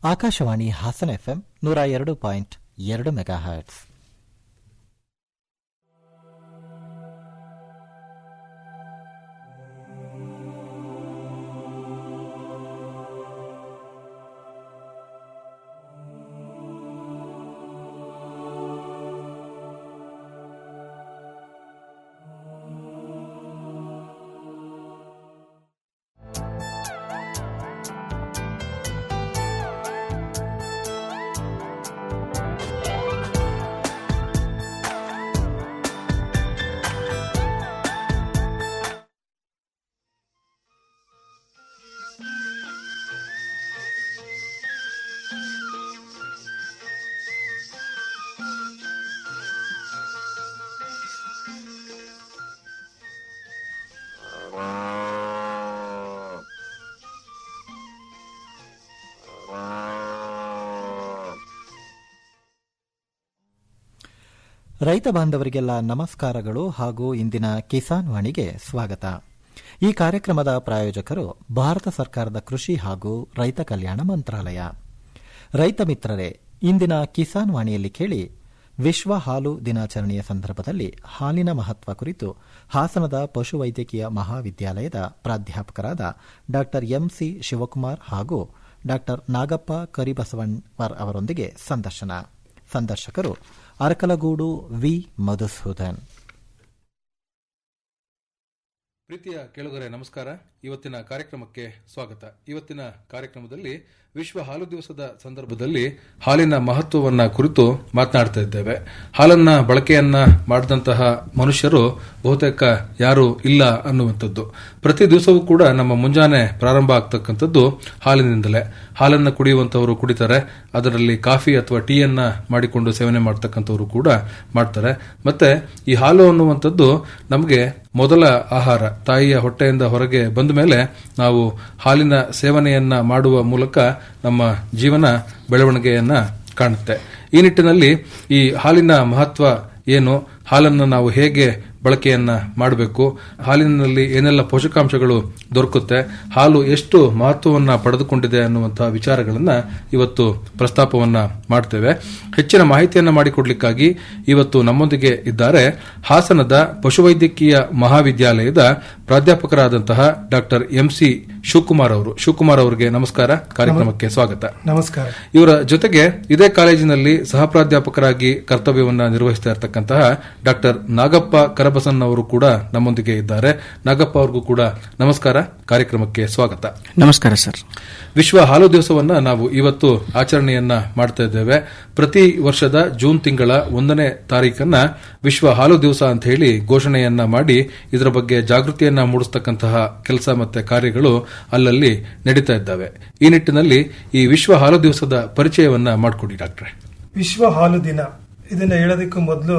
Akashvani Hassan FM ನೂರ ಎರಡು point ಎರಡು ಮೆಗಾ ಹರ್ಟ್ಸ್ ರೈತ ಬಾಂಧವರಿಗೆಲ್ಲ ನಮಸ್ಕಾರಗಳು ಹಾಗೂ ಇಂದಿನ ಕಿಸಾನ್ ವಾಣಿಗೆ ಸ್ವಾಗತ ಈ ಕಾರ್ಯಕ್ರಮದ ಪ್ರಾಯೋಜಕರು ಭಾರತ ಸರ್ಕಾರದ ಕೃಷಿ ಹಾಗೂ ರೈತ ಕಲ್ಯಾಣ ಮಂತ್ರಾಲಯ ರೈತ ಮಿತ್ರರೇ ಇಂದಿನ ಕಿಸಾನ್ ವಾಣಿಯಲ್ಲಿ ಕೇಳಿ ವಿಶ್ವ ಹಾಲು ದಿನಾಚರಣೆಯ ಸಂದರ್ಭದಲ್ಲಿ ಹಾಲಿನ ಮಹತ್ವ ಕುರಿತು ಹಾಸನದ ಪಶುವೈದ್ಯಕೀಯ ಮಹಾವಿದ್ಯಾಲಯದ ಪ್ರಾಧ್ಯಾಪಕರಾದ ಡಾ ಎಂಸಿ ಶಿವಕುಮಾರ್ ಹಾಗೂ ಡಾ ನಾಗಪ್ಪ ಕರಿಬಸವಣ್ಣವರ್ ಅವರೊಂದಿಗೆ ಸಂದರ್ಶನ ಸಂದರ್ಶಕರು ಅರಕಲಗೂಡು ವಿ ಮಧುಸೂದನ್ ಪ್ರೀತಿಯ ಕೇಳುಗರೆ ನಮಸ್ಕಾರ ಇವತ್ತಿನ ಕಾರ್ಯಕ್ರಮಕ್ಕೆ ಸ್ವಾಗತ ಇವತ್ತಿನ ಕಾರ್ಯಕ್ರಮದಲ್ಲಿ ವಿಶ್ವ ಹಾಲು ದಿವಸದ ಸಂದರ್ಭದಲ್ಲಿ ಹಾಲಿನ ಮಹತ್ವವನ್ನ ಕುರಿತು ಮಾತನಾಡ್ತಾ ಇದ್ದೇವೆ ಹಾಲನ್ನ ಬಳಕೆಯನ್ನ ಮಾಡಿದಂತಹ ಮನುಷ್ಯರು ಬಹುತೇಕ ಯಾರು ಇಲ್ಲ ಅನ್ನುವಂಥದ್ದು ಪ್ರತಿ ದಿವಸವೂ ಕೂಡ ನಮ್ಮ ಮುಂಜಾನೆ ಪ್ರಾರಂಭ ಆಗ್ತಕ್ಕಂಥದ್ದು ಹಾಲಿನಿಂದಲೇ ಹಾಲನ್ನ ಕುಡಿಯುವಂತವರು ಕುಡಿತಾರೆ ಅದರಲ್ಲಿ ಕಾಫಿ ಅಥವಾ ಟೀಯನ್ನ ಮಾಡಿಕೊಂಡು ಸೇವನೆ ಮಾಡ್ತಕ್ಕಂಥವ್ರು ಕೂಡ ಮಾಡ್ತಾರೆ ಮತ್ತೆ ಈ ಹಾಲು ಅನ್ನುವಂಥದ್ದು ನಮಗೆ ಮೊದಲ ಆಹಾರ ತಾಯಿಯ ಹೊಟ್ಟೆಯಿಂದ ಹೊರಗೆ ಬಂದ ಮೇಲೆ ನಾವು ಹಾಲಿನ ಸೇವನೆಯನ್ನ ಮಾಡುವ ಮೂಲಕ ನಮ್ಮ ಜೀವನ ಬೆಳವಣಿಗೆಯನ್ನ ಕಾಣುತ್ತೆ ಈ ನಿಟ್ಟಿನಲ್ಲಿ ಈ ಹಾಲಿನ ಮಹತ್ವ ಏನು ಹಾಲನ್ನು ನಾವು ಹೇಗೆ ಬಳಕೆಯನ್ನ ಮಾಡಬೇಕು ಹಾಲಿನಲ್ಲಿ ಏನೆಲ್ಲ ಪೋಷಕಾಂಶಗಳು ದೊರಕುತ್ತೆ ಹಾಲು ಎಷ್ಟು ಮಹತ್ವವನ್ನ ಪಡೆದುಕೊಂಡಿದೆ ಅನ್ನುವಂತಹ ವಿಚಾರಗಳನ್ನ ಇವತ್ತು ಪ್ರಸ್ತಾಪವನ್ನ ಮಾಡ್ತೇವೆ ಹೆಚ್ಚಿನ ಮಾಹಿತಿಯನ್ನ ಮಾಡಿಕೊಡ್ಲಿಕ್ಕಾಗಿ ಇವತ್ತು ನಮ್ಮೊಂದಿಗೆ ಇದ್ದಾರೆ ಹಾಸನದ ಪಶುವೈದ್ಯಕೀಯ ಮಹಾವಿದ್ಯಾಲಯದ ಪ್ರಾಧ್ಯಾಪಕರಾದಂತಹ ಡಾಕ್ಟರ್ ಎಂಸಿ ಶಿವಕುಮಾರ್ ಅವರು ಶಿವಕುಮಾರ್ ಅವರಿಗೆ ನಮಸ್ಕಾರ ಕಾರ್ಯಕ್ರಮಕ್ಕೆ ಸ್ವಾಗತ ನಮಸ್ಕಾರ ಇವರ ಜೊತೆಗೆ ಇದೇ ಕಾಲೇಜಿನಲ್ಲಿ ಸಹ ಪ್ರಾಧ್ಯಾಪಕರಾಗಿ ಕರ್ತವ್ಯವನ್ನ ನಿರ್ವಹಿಸ್ತಾ ಇರತಕ್ಕಂತಹ ಡಾಕ್ಟರ್ ನಾಗಪ್ಪ ಕರಬಸನ್ ಅವರು ಕೂಡ ನಮ್ಮೊಂದಿಗೆ ಇದ್ದಾರೆ ನಾಗಪ್ಪ ಅವ್ರಿಗೂ ಕೂಡ ನಮಸ್ಕಾರ ಕಾರ್ಯಕ್ರಮಕ್ಕೆ ಸ್ವಾಗತ ನಮಸ್ಕಾರ ಸರ್ ವಿಶ್ವ ಹಾಲು ದಿವಸವನ್ನ ನಾವು ಇವತ್ತು ಆಚರಣೆಯನ್ನ ಮಾಡ್ತಾ ಇದ್ದೇವೆ ಪ್ರತಿ ವರ್ಷದ ಜೂನ್ ತಿಂಗಳ ಒಂದನೇ ತಾರೀಕನ್ನ ವಿಶ್ವ ಹಾಲು ದಿವಸ ಅಂತ ಹೇಳಿ ಘೋಷಣೆಯನ್ನ ಮಾಡಿ ಇದರ ಬಗ್ಗೆ ಜಾಗೃತಿಯನ್ನ ಮೂಡಿಸತಕ್ಕಂತಹ ಕೆಲಸ ಮತ್ತೆ ಕಾರ್ಯಗಳು ಅಲ್ಲಲ್ಲಿ ನಡೀತಾ ಇದ್ದಾವೆ ಈ ನಿಟ್ಟಿನಲ್ಲಿ ಈ ವಿಶ್ವ ಹಾಲು ದಿವಸದ ಪರಿಚಯವನ್ನ ಮಾಡಿಕೊಡಿ ಡಾಕ್ಟ್ರೆ ವಿಶ್ವ ಹಾಲು ದಿನ ಇದನ್ನ ಹೇಳೋದಕ್ಕೂ ಮೊದಲು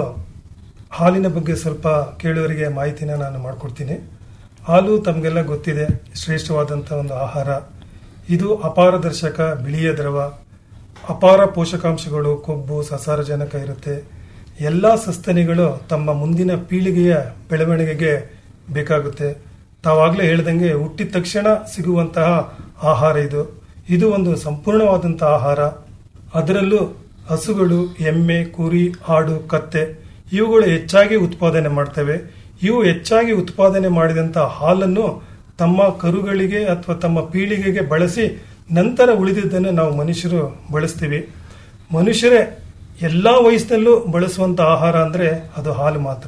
ಹಾಲಿನ ಬಗ್ಗೆ ಸ್ವಲ್ಪ ಕೇಳುವರಿಗೆ ಮಾಹಿತಿನ ನಾನು ಮಾಡಿಕೊಡ್ತೀನಿ ಹಾಲು ತಮಗೆಲ್ಲ ಗೊತ್ತಿದೆ ಶ್ರೇಷ್ಠವಾದಂಥ ಒಂದು ಆಹಾರ ಇದು ಅಪಾರದರ್ಶಕ ಬಿಳಿಯ ದ್ರವ ಅಪಾರ ಪೋಷಕಾಂಶಗಳು ಕೊಬ್ಬು ಸಸಾರಜನಕ ಇರುತ್ತೆ ಎಲ್ಲ ಸಸ್ತನಿಗಳು ತಮ್ಮ ಮುಂದಿನ ಪೀಳಿಗೆಯ ಬೆಳವಣಿಗೆಗೆ ಬೇಕಾಗುತ್ತೆ ತಾವಾಗಲೇ ಹೇಳ್ದಂಗೆ ಹುಟ್ಟಿದ ತಕ್ಷಣ ಸಿಗುವಂತಹ ಆಹಾರ ಇದು ಇದು ಒಂದು ಸಂಪೂರ್ಣವಾದಂತಹ ಆಹಾರ ಅದರಲ್ಲೂ ಹಸುಗಳು ಎಮ್ಮೆ ಕುರಿ ಆಡು ಕತ್ತೆ ಇವುಗಳು ಹೆಚ್ಚಾಗಿ ಉತ್ಪಾದನೆ ಮಾಡ್ತವೆ ಇವು ಹೆಚ್ಚಾಗಿ ಉತ್ಪಾದನೆ ಮಾಡಿದಂತಹ ಹಾಲನ್ನು ತಮ್ಮ ಕರುಗಳಿಗೆ ಅಥವಾ ತಮ್ಮ ಪೀಳಿಗೆಗೆ ಬಳಸಿ ನಂತರ ಉಳಿದಿದ್ದನ್ನು ನಾವು ಮನುಷ್ಯರು ಬಳಸ್ತೀವಿ ಮನುಷ್ಯರೇ ಎಲ್ಲ ವಯಸ್ಸಿನಲ್ಲೂ ಬಳಸುವಂತ ಆಹಾರ ಅಂದ್ರೆ ಅದು ಹಾಲು ಮಾತ್ರ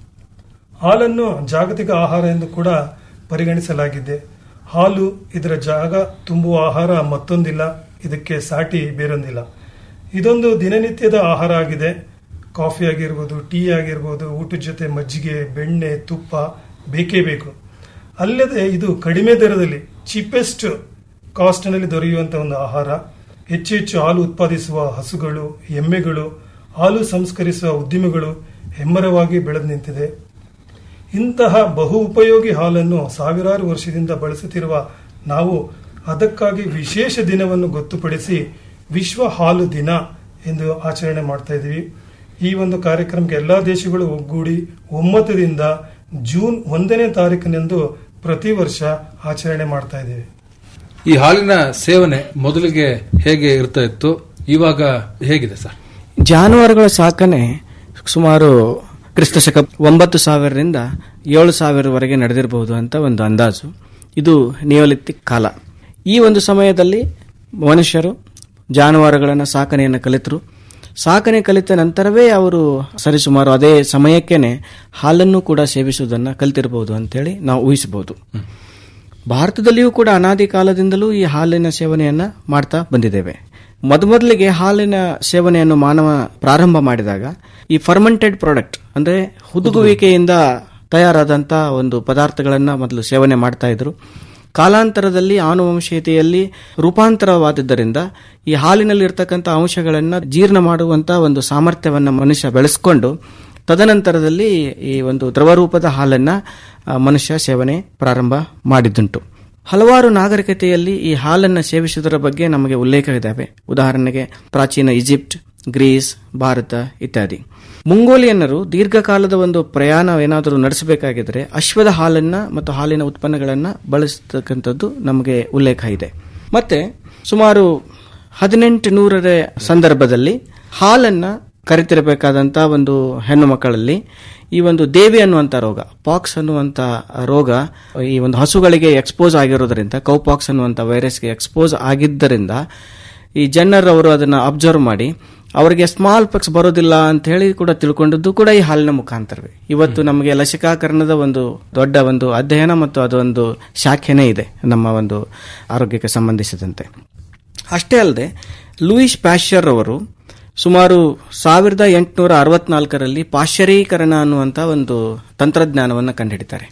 ಹಾಲನ್ನು ಜಾಗತಿಕ ಆಹಾರ ಎಂದು ಕೂಡ ಪರಿಗಣಿಸಲಾಗಿದೆ ಹಾಲು ಇದರ ಜಾಗ ತುಂಬುವ ಆಹಾರ ಮತ್ತೊಂದಿಲ್ಲ ಇದಕ್ಕೆ ಸಾಟಿ ಬೇರೊಂದಿಲ್ಲ ಇದೊಂದು ದಿನನಿತ್ಯದ ಆಹಾರ ಆಗಿದೆ ಕಾಫಿ ಆಗಿರ್ಬೋದು ಟೀ ಆಗಿರ್ಬೋದು ಊಟದ ಜೊತೆ ಮಜ್ಜಿಗೆ ಬೆಣ್ಣೆ ತುಪ್ಪ ಬೇಕೇ ಬೇಕು ಅಲ್ಲದೆ ಇದು ಕಡಿಮೆ ದರದಲ್ಲಿ ಚೀಪೆಸ್ಟ್ ಕಾಸ್ಟ್ನಲ್ಲಿ ದೊರೆಯುವಂತಹ ಒಂದು ಆಹಾರ ಹೆಚ್ಚು ಹೆಚ್ಚು ಹಾಲು ಉತ್ಪಾದಿಸುವ ಹಸುಗಳು ಎಮ್ಮೆಗಳು ಹಾಲು ಸಂಸ್ಕರಿಸುವ ಉದ್ದಿಮೆಗಳು ಹೆಮ್ಮರವಾಗಿ ಬೆಳೆದು ನಿಂತಿದೆ ಇಂತಹ ಬಹು ಉಪಯೋಗಿ ಹಾಲನ್ನು ಸಾವಿರಾರು ವರ್ಷದಿಂದ ಬಳಸುತ್ತಿರುವ ನಾವು ಅದಕ್ಕಾಗಿ ವಿಶೇಷ ದಿನವನ್ನು ಗೊತ್ತುಪಡಿಸಿ ವಿಶ್ವ ಹಾಲು ದಿನ ಎಂದು ಆಚರಣೆ ಮಾಡ್ತಾ ಇದ್ದೀವಿ ಈ ಒಂದು ಕಾರ್ಯಕ್ರಮಕ್ಕೆ ಎಲ್ಲಾ ದೇಶಗಳು ಒಗ್ಗೂಡಿ ಒಮ್ಮತದಿಂದ ಜೂನ್ ಒಂದನೇ ತಾರೀಕಿನಂದು ಪ್ರತಿ ವರ್ಷ ಆಚರಣೆ ಮಾಡ್ತಾ ಇದ್ದೇವೆ ಈ ಹಾಲಿನ ಸೇವನೆ ಮೊದಲಿಗೆ ಹೇಗೆ ಇರ್ತಾ ಇತ್ತು ಇವಾಗ ಹೇಗಿದೆ ಸರ್ ಜಾನುವಾರುಗಳ ಸಾಕಣೆ ಸುಮಾರು ಕ್ರಿಸ್ತ ಶಕ ಒಂಬತ್ತು ಸಾವಿರದಿಂದ ಏಳು ಸಾವಿರವರೆಗೆ ನಡೆದಿರಬಹುದು ಅಂತ ಒಂದು ಅಂದಾಜು ಇದು ನಿಯೋಲಿತಿಕ್ ಕಾಲ ಈ ಒಂದು ಸಮಯದಲ್ಲಿ ಮನುಷ್ಯರು ಜಾನುವಾರುಗಳನ್ನು ಸಾಕಣೆಯನ್ನು ಕಲಿತರು ಸಾಕಣೆ ಕಲಿತ ನಂತರವೇ ಅವರು ಸರಿಸುಮಾರು ಅದೇ ಸಮಯಕ್ಕೇನೆ ಹಾಲನ್ನು ಕೂಡ ಸೇವಿಸುವುದನ್ನು ಕಲಿತಿರಬಹುದು ಅಂತೇಳಿ ನಾವು ಊಹಿಸಬಹುದು ಭಾರತದಲ್ಲಿಯೂ ಕೂಡ ಅನಾದಿ ಕಾಲದಿಂದಲೂ ಈ ಹಾಲಿನ ಸೇವನೆಯನ್ನ ಮಾಡ್ತಾ ಬಂದಿದ್ದೇವೆ ಮೊದಮೊದಲಿಗೆ ಹಾಲಿನ ಸೇವನೆಯನ್ನು ಮಾನವ ಪ್ರಾರಂಭ ಮಾಡಿದಾಗ ಈ ಫರ್ಮೆಂಟೆಡ್ ಪ್ರಾಡಕ್ಟ್ ಅಂದ್ರೆ ಹುದುಗುವಿಕೆಯಿಂದ ತಯಾರಾದಂತ ಒಂದು ಪದಾರ್ಥಗಳನ್ನ ಮೊದಲು ಸೇವನೆ ಮಾಡ್ತಾ ಇದ್ರು ಕಾಲಾಂತರದಲ್ಲಿ ಆನುವಂಶೀಯತೆಯಲ್ಲಿ ರೂಪಾಂತರವಾದದ್ದರಿಂದ ಈ ಹಾಲಿನಲ್ಲಿ ಇರ್ತಕ್ಕಂಥ ಅಂಶಗಳನ್ನು ಜೀರ್ಣ ಮಾಡುವಂತ ಒಂದು ಸಾಮರ್ಥ್ಯವನ್ನ ಮನುಷ್ಯ ಬೆಳೆಸ್ಕೊಂಡು ತದನಂತರದಲ್ಲಿ ಈ ಒಂದು ದ್ರವರೂಪದ ಹಾಲನ್ನ ಆ, ಮನುಷ್ಯ ಸೇವನೆ ಪ್ರಾರಂಭ ಮಾಡಿದ್ದುಂಟು ಹಲವಾರು ನಾಗರಿಕತೆಯಲ್ಲಿ ಈ ಹಾಲನ್ನು ಸೇವಿಸುವುದರ ಬಗ್ಗೆ ನಮಗೆ ಉಲ್ಲೇಖ ಇದ್ದಾವೆ ಉದಾಹರಣೆಗೆ ಪ್ರಾಚೀನ ಈಜಿಪ್ಟ್ ಗ್ರೀಸ್ ಭಾರತ ಇತ್ಯಾದಿ ಮುಂಗೋಲಿಯನ್ನರು ದೀರ್ಘಕಾಲದ ಒಂದು ಪ್ರಯಾಣ ಏನಾದರೂ ನಡೆಸಬೇಕಾಗಿದ್ರೆ ಅಶ್ವದ ಹಾಲನ್ನ ಮತ್ತು ಹಾಲಿನ ಉತ್ಪನ್ನಗಳನ್ನು ಬಳಸತಕ್ಕಂಥದ್ದು ನಮಗೆ ಉಲ್ಲೇಖ ಇದೆ ಮತ್ತೆ ಸುಮಾರು ಹದಿನೆಂಟು ನೂರರ ಸಂದರ್ಭದಲ್ಲಿ ಹಾಲನ್ನ ಕರಿತಿರಬೇಕಾದಂತ ಒಂದು ಹೆಣ್ಣು ಮಕ್ಕಳಲ್ಲಿ ಈ ಒಂದು ದೇವಿ ಅನ್ನುವಂಥ ರೋಗ ಪಾಕ್ಸ್ ಅನ್ನುವಂಥ ರೋಗ ಈ ಒಂದು ಹಸುಗಳಿಗೆ ಎಕ್ಸ್ಪೋಸ್ ಆಗಿರೋದ್ರಿಂದ ಕೌ ಪಾಕ್ಸ್ ಅನ್ನುವಂಥ ವೈರಸ್ಗೆ ಎಕ್ಸ್ಪೋಸ್ ಆಗಿದ್ದರಿಂದ ಈ ಜನರ್ ಅವರು ಅದನ್ನ ಅಬ್ಸರ್ವ್ ಮಾಡಿ ಅವರಿಗೆ ಸ್ಮಾಲ್ ಪಕ್ಸ್ ಬರೋದಿಲ್ಲ ಅಂತ ಹೇಳಿ ಕೂಡ ತಿಳ್ಕೊಂಡದ್ದು ಕೂಡ ಈ ಹಾಲಿನ ಮುಖಾಂತರವೇ ಇವತ್ತು ನಮಗೆ ಲಸಿಕಾಕರಣದ ಒಂದು ದೊಡ್ಡ ಒಂದು ಅಧ್ಯಯನ ಮತ್ತು ಅದೊಂದು ಶಾಖೆನೇ ಇದೆ ನಮ್ಮ ಒಂದು ಆರೋಗ್ಯಕ್ಕೆ ಸಂಬಂಧಿಸಿದಂತೆ ಅಷ್ಟೇ ಅಲ್ಲದೆ ಲೂಯಿಸ್ ಪ್ಯಾಶ್ಚರ್ ಅವರು ಸುಮಾರು ಸಾವಿರದ ಎಂಟುನೂರ ಅರವತ್ನಾಲ್ಕರಲ್ಲಿ ಪಾಶ್ಚರೀಕರಣ ಅನ್ನುವಂಥ ಒಂದು ತಂತ್ರಜ್ಞಾನವನ್ನು ಕಂಡುಹಿಡಿತಾರೆ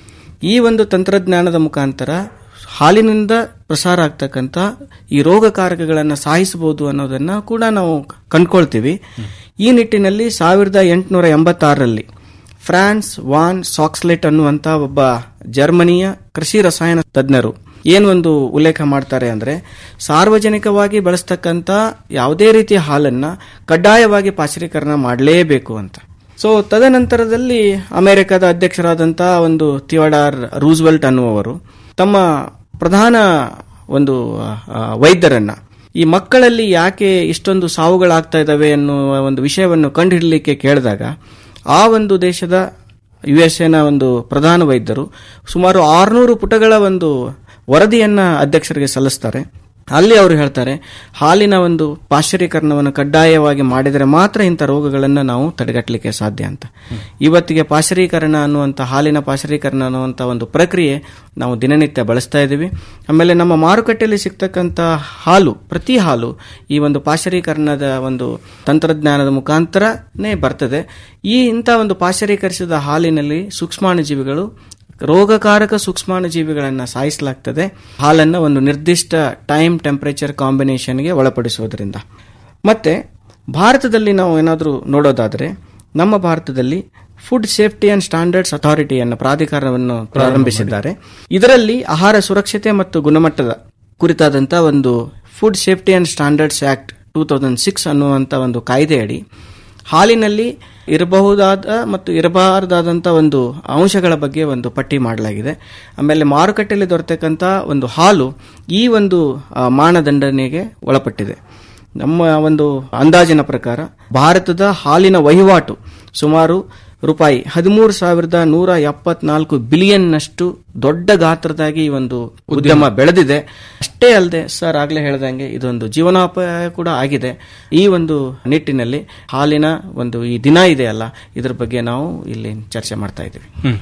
ಈ ಒಂದು ತಂತ್ರಜ್ಞಾನದ ಮುಖಾಂತರ ಹಾಲಿನಿಂದ ಪ್ರಸಾರ ಆಗ್ತಕ್ಕಂಥ ಈ ರೋಗಕಾರಕಗಳನ್ನು ಸಾಯಿಸಬಹುದು ಅನ್ನೋದನ್ನ ಕೂಡ ನಾವು ಕಂಡ್ಕೊಳ್ತೀವಿ ಈ ನಿಟ್ಟಿನಲ್ಲಿ ಸಾವಿರದ ಎಂಟುನೂರ ಎಂಬತ್ತಾರರಲ್ಲಿ ಫ್ರಾನ್ಸ್ ವಾನ್ ಸಾಕ್ಸ್ಲೆಟ್ ಅನ್ನುವಂಥ ಒಬ್ಬ ಜರ್ಮನಿಯ ಕೃಷಿ ರಸಾಯನ ತಜ್ಞರು ಏನು ಒಂದು ಉಲ್ಲೇಖ ಮಾಡ್ತಾರೆ ಅಂದ್ರೆ ಸಾರ್ವಜನಿಕವಾಗಿ ಬಳಸ್ತಕ್ಕಂಥ ಯಾವುದೇ ರೀತಿಯ ಹಾಲನ್ನ ಕಡ್ಡಾಯವಾಗಿ ಪಾಶ್ಚರೀಕರಣ ಮಾಡಲೇಬೇಕು ಅಂತ ಸೊ ತದನಂತರದಲ್ಲಿ ಅಮೆರಿಕದ ಅಧ್ಯಕ್ಷರಾದಂಥ ಒಂದು ಥಿಯೋಡಾರ್ ರೂಸ್ವೆಲ್ಟ್ ಅನ್ನುವವರು ತಮ್ಮ ಪ್ರಧಾನ ಒಂದು ಆ, ವೈದ್ಯರನ್ನ ಈ ಮಕ್ಕಳಲ್ಲಿ ಯಾಕೆ ಇಷ್ಟೊಂದು ಸಾವುಗಳಾಗ್ತಾ ಇದ್ದಾವೆ ಅನ್ನುವ ಒಂದು ವಿಷಯವನ್ನು ಕಂಡುಹಿಡಲಿಕ್ಕೆ ಕೇಳಿದಾಗ ಆ ಒಂದು ದೇಶದ ಯು ಎಸ್ ಎನ ಒಂದು ಪ್ರಧಾನ ವೈದ್ಯರು ಸುಮಾರು ಆರುನೂರು ಪುಟಗಳ ಒಂದು ವರದಿಯನ್ನ ಅಧ್ಯಕ್ಷರಿಗೆ ಸಲ್ಲಿಸ್ತಾರೆ ಅಲ್ಲಿ ಅವರು ಹೇಳ್ತಾರೆ ಹಾಲಿನ ಒಂದು ಪಾಶ್ಚರೀಕರಣವನ್ನು ಕಡ್ಡಾಯವಾಗಿ ಮಾಡಿದರೆ ಮಾತ್ರ ಇಂಥ ರೋಗಗಳನ್ನು ನಾವು ತಡೆಗಟ್ಟಲಿಕ್ಕೆ ಸಾಧ್ಯ ಅಂತ ಇವತ್ತಿಗೆ ಪಾಶ್ಚರೀಕರಣ ಅನ್ನುವಂಥ ಹಾಲಿನ ಪಾಶ್ಚರೀಕರಣ ಅನ್ನುವಂಥ ಒಂದು ಪ್ರಕ್ರಿಯೆ ನಾವು ದಿನನಿತ್ಯ ಬಳಸ್ತಾ ಇದ್ದೀವಿ ಆಮೇಲೆ ನಮ್ಮ ಮಾರುಕಟ್ಟೆಯಲ್ಲಿ ಸಿಗ್ತಕ್ಕಂಥ ಹಾಲು ಪ್ರತಿ ಹಾಲು ಈ ಒಂದು ಪಾಶ್ಚರೀಕರಣದ ಒಂದು ತಂತ್ರಜ್ಞಾನದ ಮುಖಾಂತರನೇ ಬರ್ತದೆ ಈ ಇಂಥ ಒಂದು ಪಾಶ್ಚರೀಕರಿಸಿದ ಹಾಲಿನಲ್ಲಿ ಸೂಕ್ಷ್ಮಾಣುಜೀವಿಗಳು ರೋಗಕಾರಕ ಸೂಕ್ಷ್ಮಾಣುಜೀವಿಗಳನ್ನು ಸಾಯಿಸಲಾಗ್ತದೆ ಹಾಲನ್ನು ಒಂದು ನಿರ್ದಿಷ್ಟ ಟೈಮ್ ಟೆಂಪರೇಚರ್ ಕಾಂಬಿನೇಷನ್ಗೆ ಒಳಪಡಿಸೋದ್ರಿಂದ ಮತ್ತೆ ಭಾರತದಲ್ಲಿ ನಾವು ಏನಾದರೂ ನೋಡೋದಾದರೆ ನಮ್ಮ ಭಾರತದಲ್ಲಿ ಫುಡ್ ಸೇಫ್ಟಿ ಅಂಡ್ ಸ್ಟ್ಯಾಂಡರ್ಡ್ಸ್ ಅಥಾರಿಟಿಯನ್ನು ಪ್ರಾಧಿಕಾರವನ್ನು ಪ್ರಾರಂಭಿಸಿದ್ದಾರೆ ಇದರಲ್ಲಿ ಆಹಾರ ಸುರಕ್ಷತೆ ಮತ್ತು ಗುಣಮಟ್ಟದ ಕುರಿತಾದಂಥ ಒಂದು food safety and standards act two thousand six ಅನ್ನುವಂಥ ಒಂದು ಕಾಯ್ದೆಯಡಿ ಹಾಲಿನಲ್ಲಿ ಇರಬಹುದಾದ ಮತ್ತು ಇರಬಾರದಾದಂಥ ಒಂದು ಅಂಶಗಳ ಬಗ್ಗೆ ಒಂದು ಪಟ್ಟಿ ಮಾಡಲಾಗಿದೆ ಆಮೇಲೆ ಮಾರುಕಟ್ಟೆಯಲ್ಲಿ ದೊರೆತಕ್ಕಂಥ ಒಂದು ಹಾಲು ಈ ಒಂದು ಆ, ಮಾನದಂಡನೆಗೆ ಒಳಪಟ್ಟಿದೆ ನಮ್ಮ ಒಂದು ಅಂದಾಜಿನ ಪ್ರಕಾರ ಭಾರತದ ಹಾಲಿನ ವಹಿವಾಟು ಸುಮಾರು ರೂಪಾಯಿ ಹದಿಮೂರು ಸಾವಿರದ ನೂರ ಎಪ್ಪತ್ನಾಲ್ಕು ಬಿಲಿಯನ್ನಷ್ಟು ದೊಡ್ಡ ಗಾತ್ರದಾಗಿ ಈ ಒಂದು ಉದ್ಯಮ ಬೆಳೆದಿದೆ ಅಷ್ಟೇ ಅಲ್ಲದೆ ಸರ್ ಆಗ್ಲೇ ಹೇಳ್ದಂಗೆ ಇದೊಂದು ಜೀವನೋಪಾಯ ಕೂಡ ಆಗಿದೆ ಈ ಒಂದು ನಿಟ್ಟಿನಲ್ಲಿ ಹಾಲಿನ ಒಂದು ಈ ದಿನ ಇದೆಯಲ್ಲ ಇದ್ರ ಬಗ್ಗೆ ನಾವು ಇಲ್ಲಿ ಚರ್ಚೆ ಮಾಡ್ತಾ ಇದ್ದೀವಿ ಹ್ಮ್.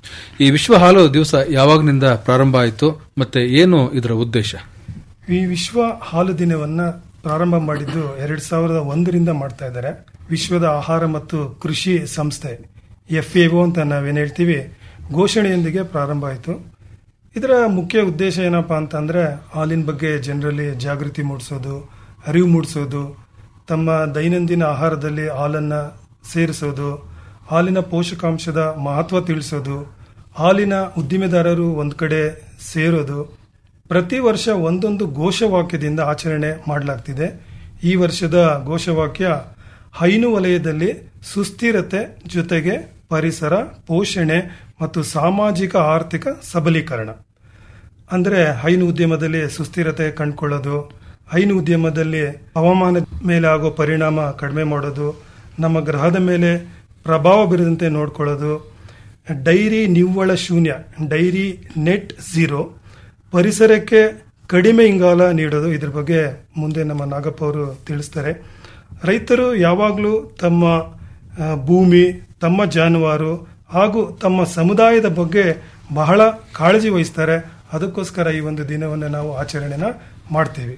ಈ ವಿಶ್ವ ಹಾಲು ದಿವಸ ಯಾವಾಗನಿಂದ ಪ್ರಾರಂಭ ಆಯಿತು ಮತ್ತೆ ಏನು ಇದರ ಉದ್ದೇಶ ಈ ವಿಶ್ವ ಹಾಲು ದಿನವನ್ನ ಪ್ರಾರಂಭ ಮಾಡಿದ್ದು ಎರಡ್ ಸಾವಿರದ ಒಂದರಿಂದ ಮಾಡ್ತಾ ಇದ್ದಾರೆ ವಿಶ್ವದ ಆಹಾರ ಮತ್ತು ಕೃಷಿ ಸಂಸ್ಥೆ ಎಫ್ ಅಂತ ನಾವೇನು ಹೇಳ್ತೀವಿ ಘೋಷಣೆಯೊಂದಿಗೆ ಪ್ರಾರಂಭ ಆಯಿತು ಇದರ ಮುಖ್ಯ ಉದ್ದೇಶ ಏನಪ್ಪಾ ಅಂತಂದ್ರೆ ಹಾಲಿನ ಬಗ್ಗೆ ಜನರಲ್ಲಿ ಜಾಗೃತಿ ಮೂಡಿಸೋದು ಅರಿವು ಮೂಡಿಸೋದು ತಮ್ಮ ದೈನಂದಿನ ಆಹಾರದಲ್ಲಿ ಹಾಲನ್ನ ಸೇರಿಸೋದು ಹಾಲಿನ ಪೋಷಕಾಂಶದ ಮಹತ್ವ ತಿಳಿಸೋದು ಹಾಲಿನ ಉದ್ದಿಮೆದಾರರು ಒಂದು ಕಡೆ ಸೇರೋದು ಪ್ರತಿ ವರ್ಷ ಒಂದೊಂದು ಘೋಷವಾಕ್ಯದಿಂದ ಆಚರಣೆ ಮಾಡಲಾಗ್ತಿದೆ ಈ ವರ್ಷದ ಘೋಷವಾಕ್ಯ ಹೈನು ವಲಯದಲ್ಲಿ ಸುಸ್ಥಿರತೆ ಜೊತೆಗೆ ಪರಿಸರ ಪೋಷಣೆ ಮತ್ತು ಸಾಮಾಜಿಕ ಆರ್ಥಿಕ ಸಬಲೀಕರಣ ಅಂದ್ರೆ ಹೈನು ಉದ್ಯಮದಲ್ಲಿ ಸುಸ್ಥಿರತೆ ಕಂಡುಕೊಳ್ಳೋದು ಹೈನು ಉದ್ಯಮದಲ್ಲಿ ಹವಾಮಾನ ಮೇಲೆ ಆಗೋ ಪರಿಣಾಮ ಕಡಿಮೆ ಮಾಡೋದು ನಮ್ಮ ಗ್ರಹದ ಮೇಲೆ ಪ್ರಭಾವ ಬೀರದಂತೆ ನೋಡ್ಕೊಳ್ಳೋದು ಡೈರಿ ನಿವ್ವಳ ಶೂನ್ಯ ಡೈರಿ ನೆಟ್ ಝೀರೋ ಪರಿಸರಕ್ಕೆ ಕಡಿಮೆ ಇಂಗಾಲ ನೀಡೋದು ಇದ್ರ ಬಗ್ಗೆ ಮುಂದೆ ನಮ್ಮ ನಾಗಪ್ಪ ಅವರು ತಿಳಿಸ್ತಾರೆ ರೈತರು ಯಾವಾಗಲೂ ತಮ್ಮ ಆ, ಭೂಮಿ ತಮ್ಮ ಜಾನುವಾರು ಹಾಗೂ ತಮ್ಮ ಸಮುದಾಯದ ಬಗ್ಗೆ ಬಹಳ ಕಾಳಜಿ ವಹಿಸ್ತಾರೆ ಅದಕ್ಕೋಸ್ಕರ ಈ ಒಂದು ದಿನವನ್ನು ನಾವು ಆಚರಣೆನ ಮಾಡ್ತೀವಿ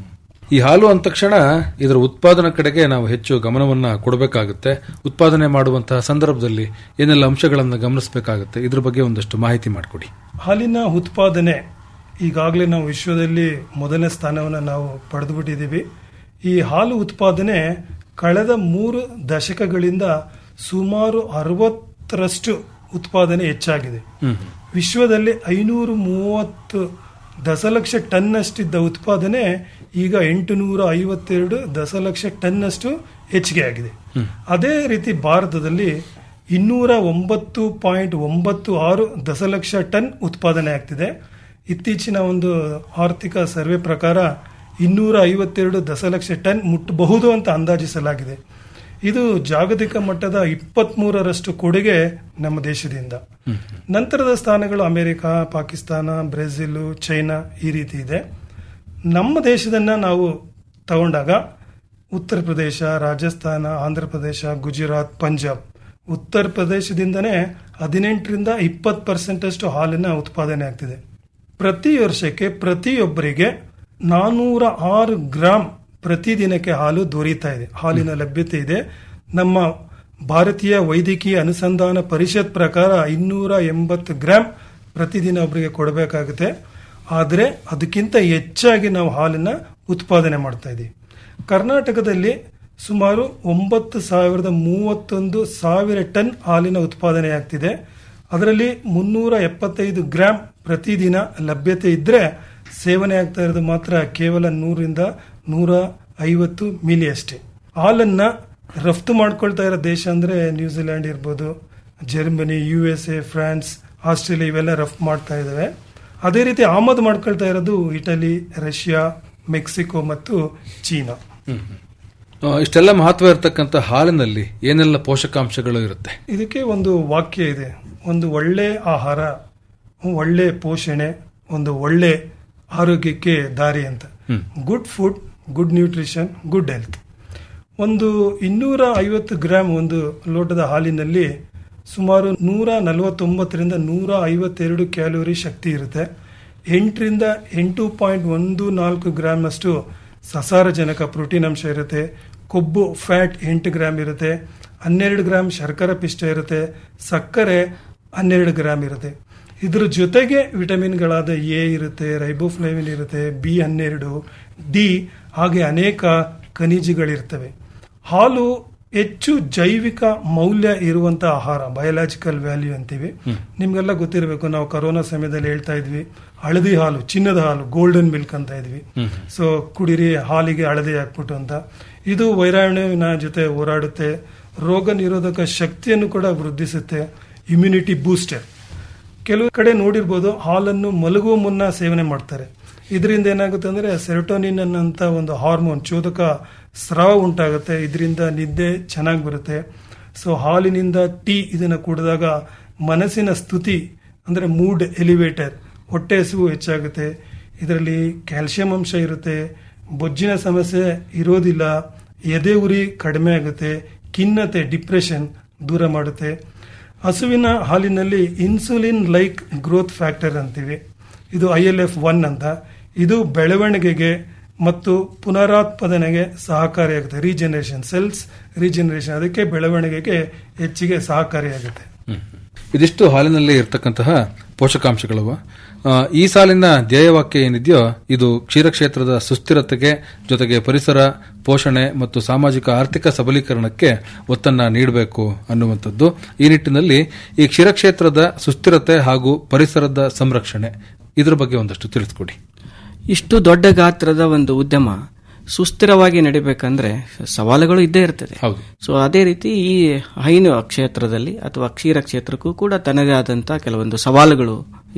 ಈ ಹಾಲು ಅಂದ ತಕ್ಷಣ ಇದರ ಉತ್ಪಾದನಾ ಕಡೆಗೆ ನಾವು ಹೆಚ್ಚು ಗಮನವನ್ನ ಕೊಡಬೇಕಾಗುತ್ತೆ ಉತ್ಪಾದನೆ ಮಾಡುವಂತಹ ಸಂದರ್ಭದಲ್ಲಿ ಏನೆಲ್ಲ ಅಂಶಗಳನ್ನು ಗಮನಿಸಬೇಕಾಗುತ್ತೆ ಇದ್ರ ಬಗ್ಗೆ ಒಂದಷ್ಟು ಮಾಹಿತಿ ಮಾಡಿಕೊಡಿ ಹಾಲಿನ ಉತ್ಪಾದನೆ ಈಗಾಗಲೇ ನಾವು ವಿಶ್ವದಲ್ಲಿ ಮೊದಲನೇ ಸ್ಥಾನವನ್ನು ನಾವು ಪಡೆದುಬಿಟ್ಟಿದ್ದೀವಿ ಈ ಹಾಲು ಉತ್ಪಾದನೆ ಕಳೆದ ಮೂರು ದಶಕಗಳಿಂದ ಸುಮಾರು ಅರವತ್ತರಷ್ಟು ಉತ್ಪಾದನೆ ಹೆಚ್ಚಾಗಿದೆ ವಿಶ್ವದಲ್ಲಿ ಐನೂರು ಮೂವತ್ತು ದಶಲಕ್ಷ ಟನ್ನಷ್ಟಿದ್ದ ಉತ್ಪಾದನೆ ಈಗ ಎಂಟುನೂರ ಐವತ್ತೆರಡು ದಶಲಕ್ಷ ಟನ್ನಷ್ಟು ಹೆಚ್ಚಿಗೆ ಆಗಿದೆ ಅದೇ ರೀತಿ ಭಾರತದಲ್ಲಿ ಇನ್ನೂರ ಒಂಬತ್ತು ಪಾಯಿಂಟ್ ಒಂಬತ್ತು ಆರು ದಶಲಕ್ಷ ಟನ್ ಉತ್ಪಾದನೆ ಆಗ್ತಿದೆ ಇತ್ತೀಚಿನ ಒಂದು ಆರ್ಥಿಕ ಸರ್ವೆ ಪ್ರಕಾರ ಇನ್ನೂರ ಐವತ್ತೆರಡು ದಶಲಕ್ಷ ಟನ್ ಮುಟ್ಟಬಹುದು ಅಂತ ಅಂದಾಜಿಸಲಾಗಿದೆ ಇದು ಜಾಗತಿಕ ಮಟ್ಟದ ಇಪ್ಪತ್ಮೂರರಷ್ಟು ಕೊಡುಗೆ ನಮ್ಮ ದೇಶದಿಂದ ನಂತರದ ಸ್ಥಾನಗಳು ಅಮೆರಿಕ ಪಾಕಿಸ್ತಾನ ಬ್ರೆಜಿಲ್ ಚೈನಾ ಈ ರೀತಿ ಇದೆ ನಮ್ಮ ದೇಶದನ್ನ ನಾವು ತಗೊಂಡಾಗ ಉತ್ತರ ಪ್ರದೇಶ ರಾಜಸ್ಥಾನ ಆಂಧ್ರ ಪ್ರದೇಶ ಗುಜರಾತ್ ಪಂಜಾಬ್ ಉತ್ತರ ಪ್ರದೇಶದಿಂದನೇ ಹದಿನೆಂಟರಿಂದ ಇಪ್ಪತ್ತು ಪರ್ಸೆಂಟ್ ಅಷ್ಟು ಹಾಲಿನ ಉತ್ಪಾದನೆ ಆಗ್ತಿದೆ ಪ್ರತಿ ವರ್ಷಕ್ಕೆ ಪ್ರತಿಯೊಬ್ಬರಿಗೆ ನಾನೂರ ಆರು ಗ್ರಾಂ ಪ್ರತಿದಿನಕ್ಕೆ ಹಾಲು ದೊರೀತಾ ಇದೆ ಹಾಲಿನ ಲಭ್ಯತೆ ಇದೆ ನಮ್ಮ ಭಾರತೀಯ ವೈದ್ಯಕೀಯ ಅನುಸಂಧಾನ ಪರಿಷತ್ ಪ್ರಕಾರ ಇನ್ನೂರ ಎಂಬತ್ತು ಗ್ರಾಂ ಪ್ರತಿದಿನ ಒಬ್ಬರಿಗೆ ಕೊಡಬೇಕಾಗುತ್ತೆ ಆದರೆ ಅದಕ್ಕಿಂತ ಹೆಚ್ಚಾಗಿ ನಾವು ಹಾಲನ್ನ ಉತ್ಪಾದನೆ ಮಾಡ್ತಾ ಇದ್ದೀವಿ ಕರ್ನಾಟಕದಲ್ಲಿ ಸುಮಾರು ಒಂಬತ್ತು ಸಾವಿರದ ಮೂವತ್ತೊಂದು ಸಾವಿರ ಟನ್ ಹಾಲಿನ ಉತ್ಪಾದನೆ ಆಗ್ತಿದೆ ಅದರಲ್ಲಿ ಮುನ್ನೂರ ಎಪ್ಪತ್ತೈದು ಗ್ರಾಂ ಪ್ರತಿದಿನ ಲಭ್ಯತೆ ಇದ್ರೆ ಸೇವನೆ ಆಗ್ತಾ ಇರೋದು ಮಾತ್ರ ಕೇವಲ ನೂರಿಂದ ನೂರ ಐವತ್ತು ಮಿಲಿ ಅಷ್ಟೇ ಹಾಲನ್ನ ರಫ್ತು ಮಾಡ್ಕೊಳ್ತಾ ಇರೋ ದೇಶ ಅಂದ್ರೆ ನ್ಯೂಜಿಲೆಂಡ್ ಇರ್ಬೋದು Germany U S A France Australia ಇವೆಲ್ಲ ರಫ್ತು ಮಾಡ್ತಾ ಇದಾವೆ ಅದೇ ರೀತಿ ಆಮದು ಮಾಡ್ಕೊಳ್ತಾ ಇರೋದು ಇಟಲಿ ರಷ್ಯಾ ಮೆಕ್ಸಿಕೋ ಮತ್ತು ಚೀನಾ ಆ, ಇಷ್ಟೆಲ್ಲ ಮಹತ್ವ ಇರತಕ್ಕಂಥ ಹಾಲಿನಲ್ಲಿ ಏನೆಲ್ಲ ಪೋಷಕಾಂಶಗಳು ಇರುತ್ತೆ ಇದಕ್ಕೆ ಒಂದು ವಾಕ್ಯ ಇದೆ ಒಂದು ಒಳ್ಳೆ ಆಹಾರ ಒಳ್ಳೆ ಪೋಷಣೆ ಒಂದು ಒಳ್ಳೆ ಆರೋಗ್ಯಕ್ಕೆ ದಾರಿ ಅಂತ good food good nutrition good health ಒಂದು ಇನ್ನೂರ ಐವತ್ತು ಗ್ರಾಮ್ ಒಂದು ಲೋಟದ ಹಾಲಿನಲ್ಲಿ ಸುಮಾರು ನೂರ ನಲವತ್ತೊಂಬತ್ತರಿಂದ ನೂರ ಐವತ್ತೆರಡು ಕ್ಯಾಲೋರಿ ಶಕ್ತಿ ಇರುತ್ತೆ ಎಂಟರಿಂದ ಎಂಟು ಪಾಯಿಂಟ್ ಒಂದು ನಾಲ್ಕು ಗ್ರಾಮ್ ಅಷ್ಟು ಸಸಾರಜನಕ ಪ್ರೋಟೀನ್ ಅಂಶ ಇರುತ್ತೆ ಕೊಬ್ಬು ಫ್ಯಾಟ್ ಎಂಟು ಗ್ರಾಮ್ ಇರುತ್ತೆ ಹನ್ನೆರಡು ಗ್ರಾಮ್ ಶರ್ಕರ ಪಿಷ್ಟ ಇರುತ್ತೆ ಸಕ್ಕರೆ ಹನ್ನೆರಡು ಗ್ರಾಮ್ ಇರುತ್ತೆ ಇದ್ರ ಜೊತೆಗೆ ವಿಟಮಿನ್ಗಳಾದ ಎ ಇರುತ್ತೆ ರೈಬೋಫ್ಲೇವಿನ್ ಇರುತ್ತೆ ಬಿ ಹನ್ನೆರಡು ಡಿ ಹಾಗೆ ಅನೇಕ ಖನಿಜಗಳಿರ್ತವೆ ಹಾಲು ಹೆಚ್ಚು ಜೈವಿಕ ಮೌಲ್ಯ ಇರುವಂತ ಆಹಾರ ಬಯೋಲಾಜಿಕಲ್ ವ್ಯಾಲ್ಯೂ ಅಂತೀವಿ ನಿಮ್ಗೆಲ್ಲ ಗೊತ್ತಿರಬೇಕು ನಾವು ಕರೋನಾ ಸಮಯದಲ್ಲಿ ಹೇಳ್ತಾ ಇದ್ವಿ ಹಳದಿ ಹಾಲು ಚಿನ್ನದ ಹಾಲು ಗೋಲ್ಡನ್ ಮಿಲ್ಕ್ ಅಂತ ಇದ್ವಿ ಸೊ ಕುಡಿರಿ ಹಾಲಿಗೆ ಹಳದಿ ಹಾಕ್ಬಿಟ್ಟು ಅಂತ ಇದು ವೈರಾಣುವಿನ ಜೊತೆ ಹೋರಾಡುತ್ತೆ ರೋಗ ನಿರೋಧಕ ಶಕ್ತಿಯನ್ನು ಕೂಡ ವೃದ್ಧಿಸುತ್ತೆ ಇಮ್ಯುನಿಟಿ ಬೂಸ್ಟರ್ ಕೆಲವು ಕಡೆ ನೋಡಿರ್ಬೋದು ಹಾಲನ್ನು ಮಲಗುವ ಮುನ್ನ ಸೇವನೆ ಮಾಡ್ತಾರೆ ಇದರಿಂದ ಏನಾಗುತ್ತೆ ಅಂದ್ರೆ ಸೆರೋಟೋನಿನ್ ಅನ್ನಂತ ಒಂದು ಹಾರ್ಮೋನ್ ಚೋದಕ ಸ್ರಾವ ಉಂಟಾಗುತ್ತೆ ಇದರಿಂದ ನಿದ್ದೆ ಚೆನ್ನಾಗಿ ಬರುತ್ತೆ ಸೊ ಹಾಲಿನಿಂದ ಟೀ ಇದನ್ನ ಕುಡಿದಾಗ ಮನಸ್ಸಿನ ಸ್ತುತಿ ಅಂದ್ರೆ ಮೂಡ್ ಎಲಿವೇಟರ್ ಹೊಟ್ಟೆ ಹಸಿವು ಹೆಚ್ಚಾಗುತ್ತೆ ಇದರಲ್ಲಿ ಕ್ಯಾಲ್ಸಿಯಂ ಅಂಶ ಇರುತ್ತೆ ಬೊಜ್ಜಿನ ಸಮಸ್ಯೆ ಇರೋದಿಲ್ಲ ಎದೆ ಉರಿ ಕಡಿಮೆ ಆಗುತ್ತೆ ಖಿನ್ನತೆ ಡಿಪ್ರೆಷನ್ ದೂರ ಮಾಡುತ್ತೆ ಹಸುವಿನ ಹಾಲಿನಲ್ಲಿ ಇನ್ಸುಲಿನ್ ಲೈಕ್ ಗ್ರೋತ್ ಫ್ಯಾಕ್ಟರ್ ಅಂತೀವಿ ಇದು ಐ ಎಲ್ ಎಫ್ ಒನ್ ಅಂತ ಇದು ಬೆಳವಣಿಗೆಗೆ ಮತ್ತು ಪುನರಾತ್ಪಾದನೆಗೆ ಸಹಕಾರಿಯಾಗುತ್ತೆ ರೀಜನರೇಷನ್ ಸೆಲ್ಸ್ ರೀಜನರೇಷನ್ ಅದಕ್ಕೆ ಬೆಳವಣಿಗೆಗೆ ಹೆಚ್ಚಿಗೆ ಸಹಕಾರಿಯಾಗುತ್ತೆ ಇದಿಷ್ಟು ಹಾಲಿನಲ್ಲಿ ಇರತಕ್ಕಂತಹ ಪೋಷಕಾಂಶಗಳವ ಆ, ಈ ಸಾಲಿನ ಧ್ಯೇಯವಾಕ್ಯ ಏನಿದೆಯೋ ಇದು ಕ್ಷೀರಕ್ಷೇತ್ರದ ಸುಸ್ಥಿರತೆಗೆ ಜೊತೆಗೆ ಪರಿಸರ ಪೋಷಣೆ ಮತ್ತು ಸಾಮಾಜಿಕ ಆರ್ಥಿಕ ಸಬಲೀಕರಣಕ್ಕೆ ಒತ್ತನ್ನ ನೀಡಬೇಕು ಅನ್ನುವಂಥದ್ದು ಈ ನಿಟ್ಟಿನಲ್ಲಿ ಈ ಕ್ಷೀರಕ್ಷೇತ್ರದ ಸುಸ್ಥಿರತೆ ಹಾಗೂ ಪರಿಸರದ ಸಂರಕ್ಷಣೆ ಇದ್ರ ಬಗ್ಗೆ ಒಂದಷ್ಟು ತಿಳಿಸ್ಕೊಡಿ ಇಷ್ಟು ದೊಡ್ಡ ಗಾತ್ರದ ಒಂದು ಉದ್ಯಮ ಸುಸ್ಥಿರವಾಗಿ ನಡಿಬೇಕಂದ್ರೆ ಸವಾಲುಗಳು ಇದ್ದೇ ಇರ್ತದೆ ಹೌದು ಸೊ ಅದೇ ರೀತಿ ಈ ಹೈನು ಕ್ಷೇತ್ರದಲ್ಲಿ ಅಥವಾ ಕ್ಷೀರ ಕ್ಷೇತ್ರಕ್ಕೂ ಕೂಡ ತನ್ನದೇ ಆದಂತಹ ಕೆಲವೊಂದು ಸವಾಲುಗಳು ಇದೆ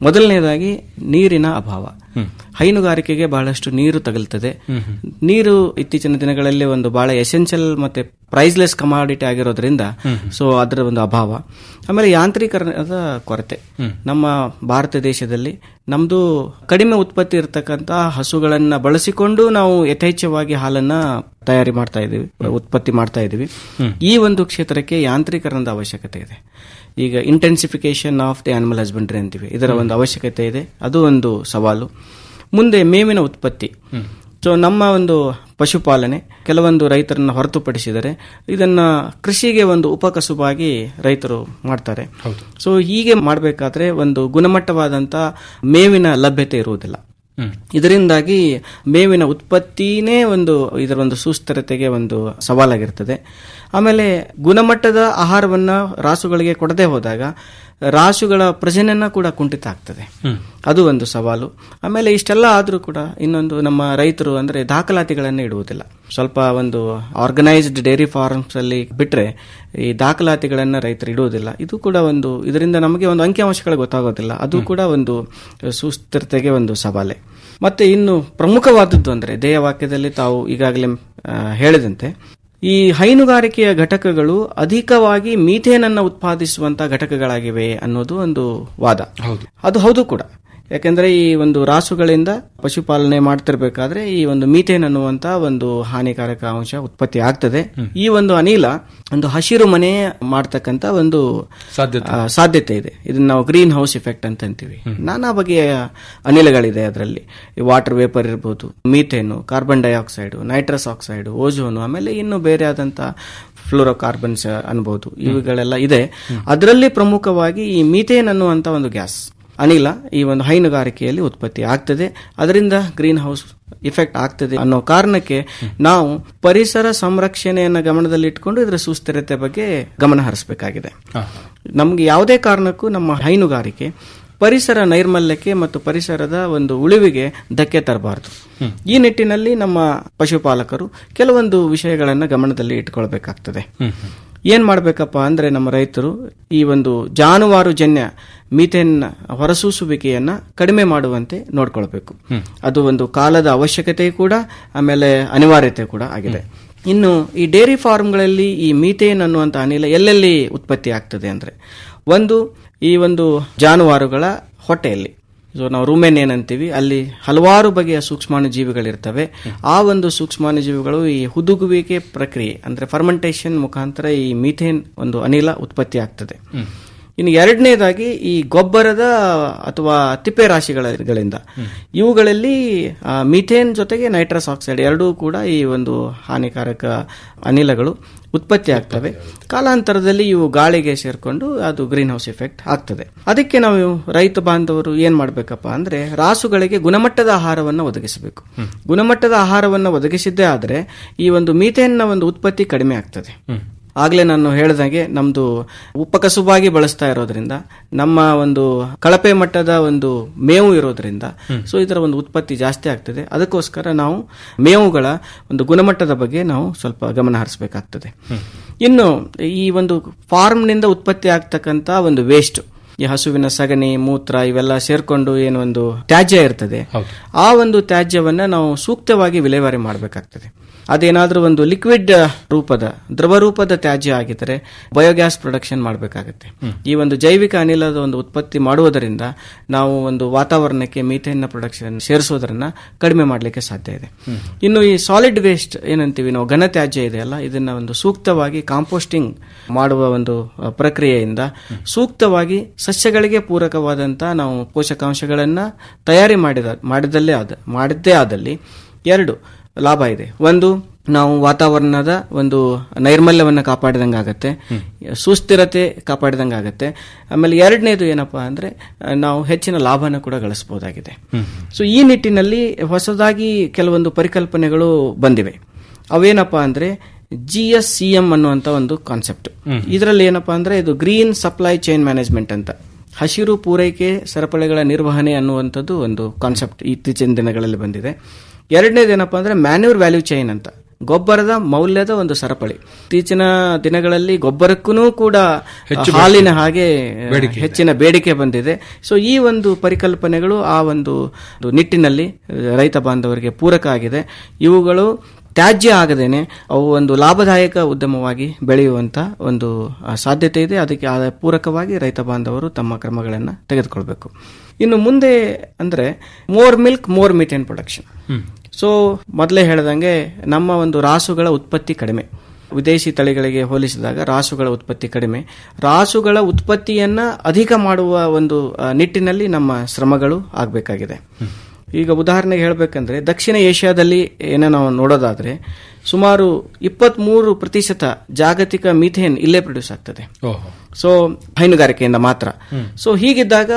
ಮೊದಲನೇದಾಗಿ ನೀರಿನ ಅಭಾವ ಹೈನುಗಾರಿಕೆಗೆ ಬಹಳಷ್ಟು ನೀರು ತಗಲ್ತದೆ ನೀರು ಇತ್ತೀಚಿನ ದಿನಗಳಲ್ಲಿ ಒಂದು ಬಹಳ ಎಸೆನ್ಷಿಯಲ್ ಮತ್ತೆ ಪ್ರೈಸ್ಲೆಸ್ ಕಮಾಡಿಟಿ ಆಗಿರೋದ್ರಿಂದ ಸೊ ಅದರ ಒಂದು ಅಭಾವ ಆಮೇಲೆ ಯಾಂತ್ರೀಕರಣದ ಕೊರತೆ ನಮ್ಮ ಭಾರತ ದೇಶದಲ್ಲಿ ನಮ್ದು ಕಡಿಮೆ ಉತ್ಪತ್ತಿ ಇರತಕ್ಕಂತ ಹಸುಗಳನ್ನ ಬಳಸಿಕೊಂಡು ನಾವು ಯಥೇಚ್ಛವಾಗಿ ಹಾಲನ್ನ ತಯಾರಿ ಮಾಡ್ತಾ ಇದೀವಿ ಉತ್ಪತ್ತಿ ಮಾಡ್ತಾ ಇದೀವಿ ಈ ಒಂದು ಕ್ಷೇತ್ರಕ್ಕೆ ಯಾಂತ್ರೀಕರಣದ ಅವಶ್ಯಕತೆ ಇದೆ ಈಗ intensification of the animal husbandry ಅಂತೀವಿ ಇದರ ಒಂದು ಅವಶ್ಯಕತೆ ಇದೆ ಅದು ಒಂದು ಸವಾಲು ಮುಂದೆ ಮೇವಿನ ಉತ್ಪತ್ತಿ ಸೊ ನಮ್ಮ ಒಂದು ಪಶುಪಾಲನೆ ಕೆಲವೊಂದು ರೈತರನ್ನ ಹೊರತುಪಡಿಸಿದರೆ ಇದನ್ನ ಕೃಷಿಗೆ ಒಂದು ಉಪಕಸುಬಾಗಿ ರೈತರು ಮಾಡ್ತಾರೆ ಸೊ ಹೀಗೆ ಮಾಡಬೇಕಾದ್ರೆ ಒಂದು ಗುಣಮಟ್ಟವಾದಂತ ಮೇವಿನ ಲಭ್ಯತೆ ಇರುವುದಿಲ್ಲ ಇದರಿಂದಾಗಿ ಮೇವಿನ ಉತ್ಪತ್ತಿನೇ ಒಂದು ಇದರ ಒಂದು ಸುಸ್ಥಿರತೆಗೆ ಒಂದು ಸವಾಲಾಗಿರ್ತದೆ ಆಮೇಲೆ ಗುಣಮಟ್ಟದ ಆಹಾರವನ್ನ ರಾಸುಗಳಿಗೆ ಕೊಡದೆ ಹೋದಾಗ ರಾಸುಗಳ ಪ್ರಜನನ ಕೂಡ ಕುಂಠಿತ ಆಗ್ತದೆ ಅದು ಒಂದು ಸವಾಲು ಆಮೇಲೆ ಇಷ್ಟೆಲ್ಲ ಆದರೂ ಕೂಡ ಇನ್ನೊಂದು ನಮ್ಮ ರೈತರು ಅಂದ್ರೆ ದಾಖಲಾತಿಗಳನ್ನು ಇಡುವುದಿಲ್ಲ ಸ್ವಲ್ಪ ಒಂದು ಆರ್ಗನೈಸ್ಡ್ ಡೈರಿ ಫಾರ್ಮ್ಸ್ ಅಲ್ಲಿ ಬಿಟ್ರೆ ಈ ದಾಖಲಾತಿಗಳನ್ನ ರೈತರು ಇಡುವುದಿಲ್ಲ ಇದು ಕೂಡ ಒಂದು ಇದರಿಂದ ನಮಗೆ ಒಂದು ಅಂಕಿಅಂಶಗಳು ಗೊತ್ತಾಗೋದಿಲ್ಲ ಅದು ಕೂಡ ಒಂದು ಸುಸ್ಥಿರತೆಗೆ ಒಂದು ಸವಾಲೆ ಮತ್ತೆ ಇನ್ನು ಪ್ರಮುಖವಾದದ್ದು ಅಂದ್ರೆ ಧ್ಯೇಯವಾಕ್ಯದಲ್ಲಿ ತಾವು ಈಗಾಗಲೇ ಆ, ಹೇಳಿದಂತೆ ಈ ಹೈನುಗಾರಿಕೆಯ ಘಟಕಗಳು ಅಧಿಕವಾಗಿ ಮೀಥೇನ್ ಅನ್ನ ಉತ್ಪಾದಿಸುವಂತಹ ಘಟಕಗಳಾಗಿವೆ ಅನ್ನೋದು ಒಂದು ವಾದ ಹೌದು ಅದು ಹೌದು ಕೂಡ ಯಾಕೆಂದ್ರೆ ಈ ಒಂದು ರಾಸುಗಳಿಂದ ಪಶುಪಾಲನೆ ಮಾಡ್ತಿರ್ಬೇಕಾದ್ರೆ ಈ ಒಂದು ಮೀಥೇನ್ ಅನ್ನುವಂತ ಒಂದು ಹಾನಿಕಾರಕ ಅಂಶ ಉತ್ಪತ್ತಿ ಆಗ್ತದೆ ಈ ಒಂದು ಅನಿಲ ಒಂದು ಹಸಿರು ಮನೆ ಮಾಡ್ತಕ್ಕಂತ ಒಂದು ಸಾಧ್ಯತೆ ಆ, ಸಾಧ್ಯತೆ ಇದೆ ಇದನ್ನ ನಾವು ಗ್ರೀನ್ ಹೌಸ್ ಇಫೆಕ್ಟ್ ಅಂತ ಅಂತೀವಿ ನಾನಾ ಬಗೆಯ ಅನಿಲಗಳಿದೆ ಅದರಲ್ಲಿ ವಾಟರ್ ವೇಪರ್ ಇರ್ಬೋದು methane carbon dioxide nitrous oxide ozone ಆಮೇಲೆ ಇನ್ನು ಬೇರೆ ಆದಂತ ಫ್ಲೋರೋಕಾರ್ಬನ್ಸ್ ಅನ್ಬೋದು ಇವುಗಳೆಲ್ಲ ಇದೆ ಅದರಲ್ಲಿ ಪ್ರಮುಖವಾಗಿ ಈ ಮೀಥೇನ್ ಅನ್ನುವಂತ ಒಂದು ಗ್ಯಾಸ್ ಅನಿಲ ಈ ಒಂದು ಹೈನುಗಾರಿಕೆಯಲ್ಲಿ ಉತ್ಪತ್ತಿ ಆಗ್ತದೆ ಅದರಿಂದ ಗ್ರೀನ್ ಹೌಸ್ ಇಫೆಕ್ಟ್ ಆಗ್ತದೆ ಅನ್ನೋ ಕಾರಣಕ್ಕೆ ನಾವು ಪರಿಸರ ಸಂರಕ್ಷಣೆಯನ್ನ ಗಮನದಲ್ಲಿಟ್ಕೊಂಡು ಇದರ ಸುಸ್ಥಿರತೆ ಬಗ್ಗೆ ಗಮನ ಹರಿಸಬೇಕಾಗಿದೆ ಹಾ. ನಮ್ಗೆ ಯಾವುದೇ ಕಾರಣಕ್ಕೂ ನಮ್ಮ ಹೈನುಗಾರಿಕೆ ಪರಿಸರ ನೈರ್ಮಲ್ಯಕ್ಕೆ ಮತ್ತು ಪರಿಸರದ ಒಂದು ಉಳಿವಿಗೆ ಧಕ್ಕೆ ತರಬಾರದು ಈ ನಿಟ್ಟಿನಲ್ಲಿ ನಮ್ಮ ಪಶುಪಾಲಕರು ಕೆಲವೊಂದು ವಿಷಯಗಳನ್ನ ಗಮನದಲ್ಲಿ ಇಟ್ಕೊಳ್ಬೇಕಾಗ್ತದೆ ಏನ್ ಮಾಡ್ಬೇಕಪ್ಪ ಅಂದ್ರೆ ನಮ್ಮ ರೈತರು ಈ ಒಂದು ಜಾನುವಾರು ಜನ್ಯ ಮೀಥೇನ್ ಹೊರಸೂಸುವಿಕೆಯನ್ನ ಕಡಿಮೆ ಮಾಡುವಂತೆ ನೋಡ್ಕೊಳ್ಬೇಕು ಅದು ಒಂದು ಕಾಲದ ಅವಶ್ಯಕತೆ ಕೂಡ ಆಮೇಲೆ ಅನಿವಾರ್ಯತೆ ಕೂಡ ಆಗಿದೆ ಇನ್ನು ಈ ಡೇರಿ ಫಾರ್ಮ್ಗಳಲ್ಲಿ ಈ ಮೀಥೇನ್ ಅನ್ನುವಂಥ ಅನಿಲ ಎಲ್ಲೆಲ್ಲಿ ಉತ್ಪತ್ತಿ ಆಗ್ತದೆ ಅಂದ್ರೆ ಒಂದು ಈ ಒಂದು ಜಾನುವಾರುಗಳ ಹೊಟ್ಟೆಯಲ್ಲಿ ಸೊ ನಾವು ರೂಮೆನ್ ಏನಂತೀವಿ ಅಲ್ಲಿ ಹಲವಾರು ಬಗೆಯ ಸೂಕ್ಷ್ಮಾಣು ಜೀವಿಗಳಿರ್ತವೆ ಆ ಒಂದು ಸೂಕ್ಷ್ಮಾಣು ಜೀವಿಗಳು ಈ ಹುದುಗುವಿಕೆ ಪ್ರಕ್ರಿಯೆ ಅಂದ್ರೆ ಫರ್ಮೆಂಟೇಷನ್ ಮುಖಾಂತರ ಈ ಮೀಥೇನ್ ಒಂದು ಅನಿಲ ಉತ್ಪತ್ತಿ ಆಗ್ತದೆ ಇನ್ನು ಎರಡನೇದಾಗಿ ಈ ಗೊಬ್ಬರದ ಅಥವಾ ತಿಪ್ಪೆ ರಾಶಿಗಳಿಂದ ಇವುಗಳಲ್ಲಿ ಆ, ಮೀಥೇನ್ ಜೊತೆಗೆ ನೈಟ್ರಸ್ ಆಕ್ಸೈಡ್ ಎರಡೂ ಕೂಡ ಈ ಒಂದು ಹಾನಿಕಾರಕ ಅನಿಲಗಳು ಉತ್ಪತ್ತಿ ಆಗ್ತವೆ ಕಾಲಾಂತರದಲ್ಲಿ ಇವು ಗಾಳಿಗೆ ಸೇರ್ಕೊಂಡು ಅದು ಗ್ರೀನ್ ಹೌಸ್ ಎಫೆಕ್ಟ್ ಆಗ್ತದೆ ಅದಕ್ಕೆ ನಾವು ರೈತ ಬಾಂಧವರು ಏನ್ ಮಾಡ್ಬೇಕಪ್ಪ ಅಂದ್ರೆ ರಾಸುಗಳಿಗೆ ಗುಣಮಟ್ಟದ ಆಹಾರವನ್ನು ಒದಗಿಸಬೇಕು ಗುಣಮಟ್ಟದ ಆಹಾರವನ್ನು ಒದಗಿಸಿದ್ದೇ ಆದ್ರೆ ಈ ಒಂದು ಮೀಥೇನ್ನ ಒಂದು ಉತ್ಪತ್ತಿ ಕಡಿಮೆ ಆಗ್ತದೆ ಆಗ್ಲೇ ನಾನು ಹೇಳ್ದಾಗೆ ನಮ್ದು ಉಪಕಸುಬಾಗಿ ಬಳಸ್ತಾ ಇರೋದ್ರಿಂದ ನಮ್ಮ ಒಂದು ಕಳಪೆ ಮಟ್ಟದ ಒಂದು ಮೇವು ಇರೋದ್ರಿಂದ ಸೊ ಇದರ ಒಂದು ಉತ್ಪತ್ತಿ ಜಾಸ್ತಿ ಆಗ್ತದೆ ಅದಕ್ಕೋಸ್ಕರ ನಾವು ಮೇವುಗಳ ಒಂದು ಗುಣಮಟ್ಟದ ಬಗ್ಗೆ ನಾವು ಸ್ವಲ್ಪ ಗಮನ ಹರಿಸಬೇಕಾಗ್ತದೆ ಇನ್ನು ಈ ಒಂದು ಫಾರ್ಮ್ನಿಂದ ಉತ್ಪತ್ತಿ ಆಗ್ತಕ್ಕಂತ ಒಂದು ವೇಸ್ಟ್ ಈ ಹಸುವಿನ ಸಗಣಿ ಮೂತ್ರ ಇವೆಲ್ಲ ಸೇರ್ಕೊಂಡು ಏನು ಒಂದು ತ್ಯಾಜ್ಯ ಇರ್ತದೆ ಆ ಒಂದು ತ್ಯಾಜ್ಯವನ್ನ ನಾವು ಸೂಕ್ತವಾಗಿ ವಿಲೇವಾರಿ ಮಾಡಬೇಕಾಗ್ತದೆ ಅದೇನಾದ್ರೂ ಒಂದು ಲಿಕ್ವಿಡ್ ರೂಪದ ದ್ರವ ರೂಪದ ತ್ಯಾಜ್ಯ ಆಗಿದ್ದರೆ ಬಯೋಗ್ಯಾಸ್ ಪ್ರೊಡಕ್ಷನ್ ಮಾಡಬೇಕಾಗುತ್ತೆ ಈ ಒಂದು ಜೈವಿಕ ಅನಿಲದ ಒಂದು ಉತ್ಪತ್ತಿ ಮಾಡುವುದರಿಂದ ನಾವು ಒಂದು ವಾತಾವರಣಕ್ಕೆ ಮೀಥೇನ್ ಪ್ರೊಡಕ್ಷನ್ ಸೇರಿಸೋದನ್ನ ಕಡಿಮೆ ಮಾಡಲಿಕ್ಕೆ ಸಾಧ್ಯ ಇದೆ ಇನ್ನು ಈ ಸಾಲಿಡ್ ವೇಸ್ಟ್ ಏನಂತೀವಿ ನಾವು ಘನ ತ್ಯಾಜ್ಯ ಇದೆಯಲ್ಲ ಇದನ್ನ ಒಂದು ಸೂಕ್ತವಾಗಿ ಕಾಂಪೋಸ್ಟಿಂಗ್ ಮಾಡುವ ಒಂದು ಅ, ಪ್ರಕ್ರಿಯೆಯಿಂದ ಸೂಕ್ತವಾಗಿ ಸಸ್ಯಗಳಿಗೆ ಪೂರಕವಾದಂತ ನಾವು ಪೋಷಕಾಂಶಗಳನ್ನ ತಯಾರಿ ಮಾಡಿದ ಮಾಡಿದಲ್ಲೇ ಆದ ಮಾಡಿದ್ದೇ ಆದಲ್ಲಿ ಎರಡು ಲಾಭ ಇದೆ ಒಂದು ನಾವು ವಾತಾವರಣದ ಒಂದು ನೈರ್ಮಲ್ಯವನ್ನ ಕಾಪಾಡಿದಂಗಾಗತ್ತೆ ಸುಸ್ಥಿರತೆ ಕಾಪಾಡಿದಂಗಾಗತ್ತೆ ಆಮೇಲೆ ಎರಡನೇದು ಏನಪ್ಪಾ ಅಂದ್ರೆ ಆ, ನಾವು ಹೆಚ್ಚಿನ ಲಾಭನ ಕೂಡ ಗಳಿಸಬಹುದಾಗಿದೆ ಸೊ ಈ ನಿಟ್ಟಿನಲ್ಲಿ ಹೊಸದಾಗಿ ಕೆಲವೊಂದು ಪರಿಕಲ್ಪನೆಗಳು ಬಂದಿವೆ ಅವೇನಪ್ಪಾ ಅಂದ್ರೆ ಜಿ ಎಸ್ ಸಿ ಎಂ ಅನ್ನುವಂತ ಒಂದು ಕಾನ್ಸೆಪ್ಟ್ ಇದರಲ್ಲಿ ಏನಪ್ಪಾ ಅಂದ್ರೆ ಇದು ಗ್ರೀನ್ ಸಪ್ಲೈ ಚೈನ್ ಮ್ಯಾನೇಜ್ಮೆಂಟ್ ಅಂತ ಹಸಿರು ಪೂರೈಕೆ ಸರಪಳಿಗಳ ನಿರ್ವಹಣೆ ಅನ್ನುವಂಥದ್ದು ಒಂದು ಕಾನ್ಸೆಪ್ಟ್ ಇತ್ತೀಚಿನ ದಿನಗಳಲ್ಲಿ ಬಂದಿದೆ ಎರಡನೇದು ಏನಪ್ಪಾ ಅಂದ್ರೆ ಮ್ಯಾನ್ಯೂರ್ ವ್ಯಾಲ್ಯೂ ಚೈನ್ ಅಂತ ಗೊಬ್ಬರದ ಮೌಲ್ಯದ ಒಂದು ಸರಪಳಿ ಇತ್ತೀಚಿನ ದಿನಗಳಲ್ಲಿ ಗೊಬ್ಬರಕ್ಕೂ ಕೂಡ ಹಾಲಿನ ಹಾಗೆ ಹೆಚ್ಚಿನ ಬೇಡಿಕೆ ಬಂದಿದೆ ಸೊ ಈ ಒಂದು ಪರಿಕಲ್ಪನೆಗಳು ಆ ಒಂದು ನಿಟ್ಟಿನಲ್ಲಿ ರೈತ ಬಾಂಧವರಿಗೆ ಪೂರಕ ಆಗಿದೆ ಇವುಗಳು ತ್ಯಾಜ್ಯ ಆಗದೇನೆ ಅವು ಒಂದು ಲಾಭದಾಯಕ ಉದ್ಯಮವಾಗಿ ಬೆಳೆಯುವಂತ ಒಂದು ಆ, ಸಾಧ್ಯತೆ ಇದೆ ಅದಕ್ಕೆ ಆ ಪೂರಕವಾಗಿ ರೈತ ಬಾಂಧವರು ತಮ್ಮ ಕ್ರಮಗಳನ್ನು ತೆಗೆದುಕೊಳ್ಬೇಕು ಇನ್ನು ಮುಂದೆ ಅಂದ್ರೆ more milk more methane production so ಮೊದಲೇ ಹೇಳ್ದಂಗೆ ನಮ್ಮ ಒಂದು ರಾಸುಗಳ ಉತ್ಪತ್ತಿ ಕಡಿಮೆ ವಿದೇಶಿ ತಳಿಗಳಿಗೆ ಹೋಲಿಸಿದಾಗ ರಾಸುಗಳ ಉತ್ಪತ್ತಿ ಕಡಿಮೆ ರಾಸುಗಳ ಉತ್ಪತ್ತಿಯನ್ನ ಅಧಿಕ ಮಾಡುವ ಒಂದು ಆ, ನಿಟ್ಟಿನಲ್ಲಿ ನಮ್ಮ ಶ್ರಮಗಳು ಆಗಬೇಕಾಗಿದೆ ಈಗ ಉದಾಹರಣೆಗೆ ಹೇಳಬೇಕಂದ್ರೆ ದಕ್ಷಿಣ ಏಷ್ಯಾದಲ್ಲಿ ಏನೋ ನಾವು ನೋಡೋದಾದ್ರೆ ಸುಮಾರು ಇಪ್ಪತ್ಮೂರು ಪ್ರತಿಶತ ಜಾಗತಿಕ ಮಿಥೇನ್ ಇಲ್ಲೇ ಪ್ರೊಡ್ಯೂಸ್ ಆಗ್ತದೆ ಓಹೋ ಸೊ ಹೈನುಗಾರಿಕೆಯಿಂದ ಮಾತ್ರ ಸೊ ಹೀಗಿದ್ದಾಗ